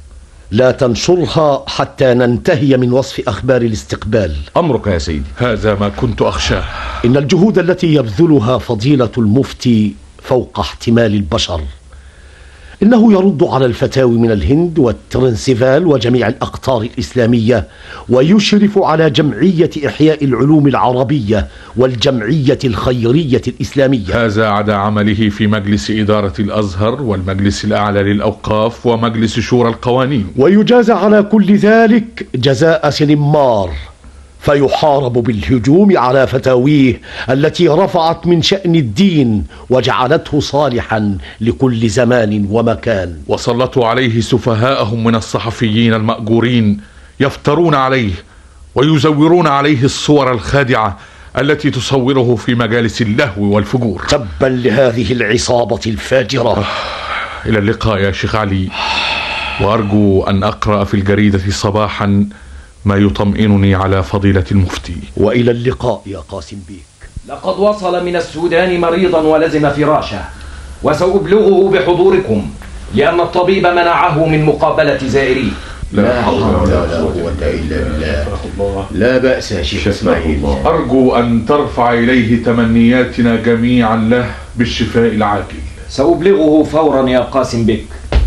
لا تنشرها حتى ننتهي من وصف أخبار الاستقبال أمرك يا سيدي هذا ما كنت أخشاه إن الجهود التي يبذلها فضيلة المفتي فوق احتمال البشر إنه يرد على الفتاوي من الهند والترنسيفال وجميع الأقطار الإسلامية ويشرف على جمعية إحياء العلوم العربية والجمعية الخيرية الإسلامية هذا عدا عمله في مجلس إدارة الأزهر والمجلس الأعلى للأوقاف ومجلس شورى القوانين ويجازى على كل ذلك جزاء سنمار فيحارب بالهجوم على فتاويه التي رفعت من شأن الدين وجعلته صالحا لكل زمان ومكان وسلطوا عليه سفهاءهم من الصحفيين المأجورين يفترون عليه ويزورون عليه الصور الخادعة التي تصوره في مجالس اللهو والفجور تبا لهذه العصابة الفاجرة إلى اللقاء يا شيخ علي وأرجو أن أقرأ في الجريدة صباحا ما يطمئنني على فضيلة المفتي وإلى اللقاء يا قاسم بيك لقد وصل من السودان مريضا ولزم فراشه وسأبلغه بحضوركم لأن الطبيب منعه من مقابلة زائريه لا حول ولا قوة إلا بالله لا بأس يا شيخ إسماعيل أرجو أن ترفع إليه تمنياتنا جميعا له بالشفاء العاجل سأبلغه فورا يا قاسم بك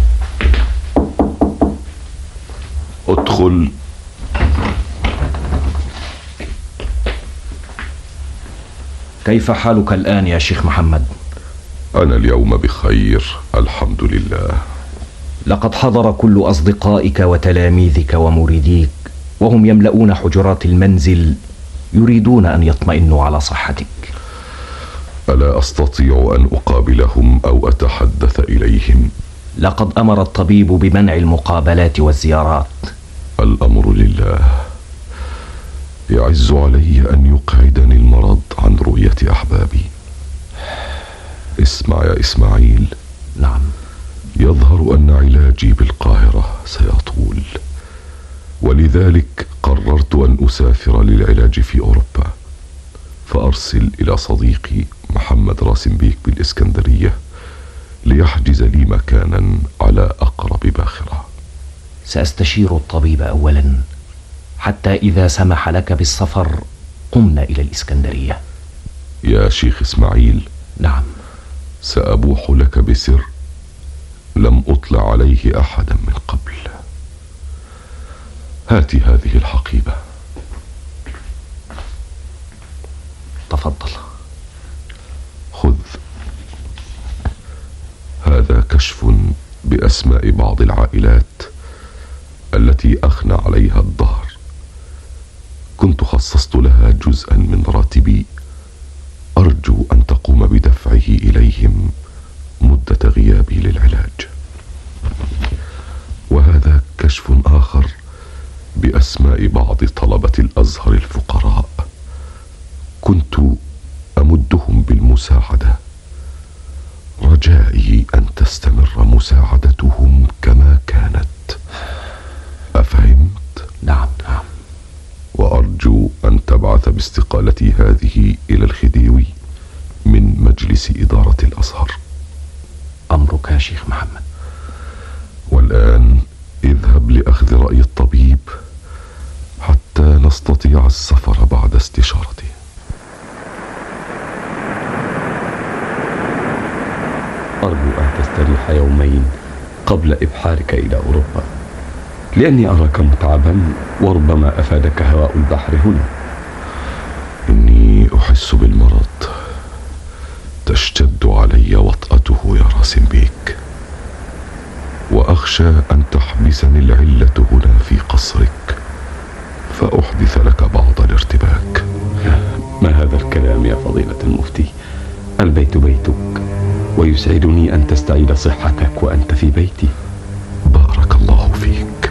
ادخل كيف حالك الآن يا شيخ محمد؟ أنا اليوم بخير الحمد لله لقد حضر كل أصدقائك وتلاميذك ومريديك وهم يملؤون حجرات المنزل يريدون أن يطمئنوا على صحتك ألا أستطيع أن أقابلهم أو أتحدث إليهم لقد أمر الطبيب بمنع المقابلات والزيارات الأمر لله يعز علي أن يقعدني المرض عن رؤية أحبابي اسمع يا إسماعيل نعم يظهر أن علاجي بالقاهرة سيطول ولذلك قررت أن أسافر للعلاج في أوروبا فأرسل إلى صديقي محمد راسم بيك بالإسكندرية ليحجز لي مكانا على أقرب باخرة سأستشير الطبيب أولا حتى إذا سمح لك بالسفر قمنا إلى الإسكندرية يا شيخ إسماعيل نعم سأبوح لك بسر لم أطلع عليه أحدا من قبل هات هذه الحقيبة تفضل خذ هذا كشف بأسماء بعض العائلات التي أخنى عليها الدهر كنت خصصت لها جزءا من راتبي أرجو أن تقوم بدفعه إليهم مدة غيابي للعلاج وهذا كشف آخر بأسماء بعض طلبة الأزهر الفقراء كنت أمدهم بالمساعدة رجائي أن تستمر مساعدتهم كما كانت أفهمت؟ نعم نعم وأرجو أن تبعث باستقالتي هذه إلى الخديوي من مجلس إدارة الأزهر أمرك يا شيخ محمد والآن اذهب لأخذ رأي الطبيب حتى نستطيع السفر بعد استشارته أرجو أن تستريح يومين قبل إبحارك إلى أوروبا لأني أراك متعبا وربما أفادك هواء البحر هنا إني أحس بالمرض تشتد علي وطأته يا راسم بيك وأخشى أن تحبسني العلة هنا في قصرك فأحدث لك بعض الارتباك ما هذا الكلام يا فضيلة المفتي البيت بيتك ويسعدني أن تستعيد صحتك وأنت في بيتي بارك الله فيك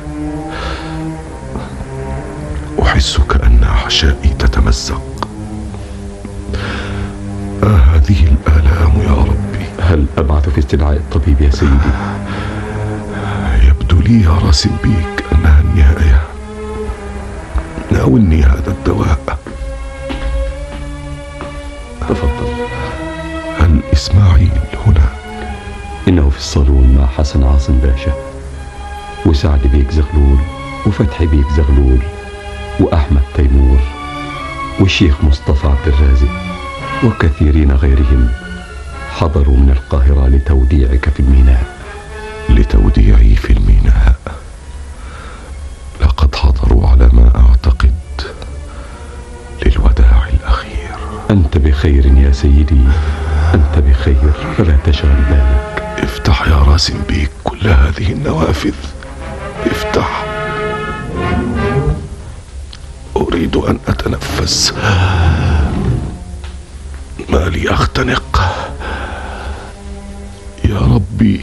أحس كأن أحشائي تتمزق آه هذه الآلام يا ربي هل أبعث في استدعاء الطبيب يا سيدي يبدو لي يا راسم بيك أنها النهاية ناولني هذا الدواء تفضل هل إسماعيل هنا إنه في الصالون مع حسن عاصم باشا وسعد بيك زغلول وفتحي بيك زغلول وأحمد تيمور والشيخ مصطفى عبد الرازق وكثيرين غيرهم حضروا من القاهرة لتوديعك في الميناء لتوديعي في الميناء لقد حضروا على ما أعتقد للوداع الأخير أنت بخير يا سيدي أنت بخير فلا تشغل بالك افتح يا راسم بيك كل هذه النوافذ افتح أريد أن أتنفس ما لي أختنق يا ربي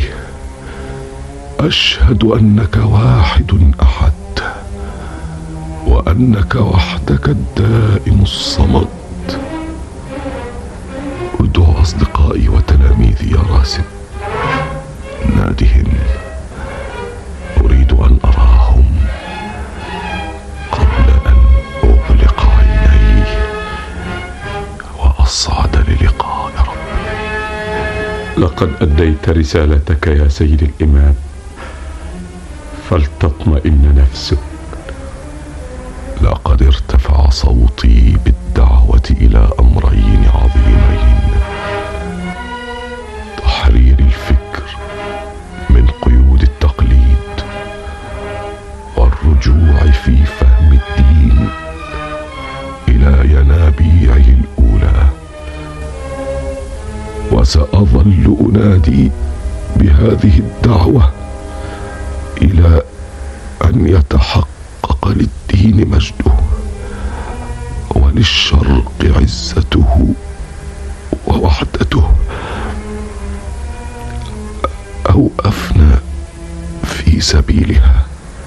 أشهد أنك واحد أحد وأنك وحدك الدائم الصمد ادعو أصدقائي وتلاميذي يا راسم نادهم أريد أن أراهم قبل أن أغلق عيني وأصعد للقاء ربي لقد أديت رسالتك يا سيد الإمام فلتطمئن نفسك لقد ارتفع صوتي بالدعوة إلى أمرين عظيمين تحرير الفكر من قيود التقليد والرجوع في فهم الدين إلى ينابيعه الأولى وسأظل أنادي بهذه الدعوة إلى أن يتحقق للدين مجده وللشرق عزته ووحدته أو أفنى في سبيلها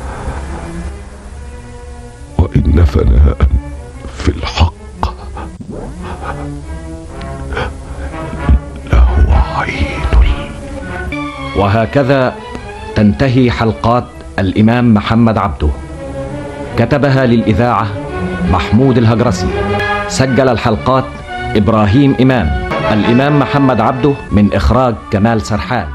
وإن فناء في الحق له عين وهكذا تنتهي حلقات الإمام محمد عبده كتبها للإذاعة محمود الهجرسي سجل الحلقات إبراهيم إمام الإمام محمد عبده من إخراج كمال سرحان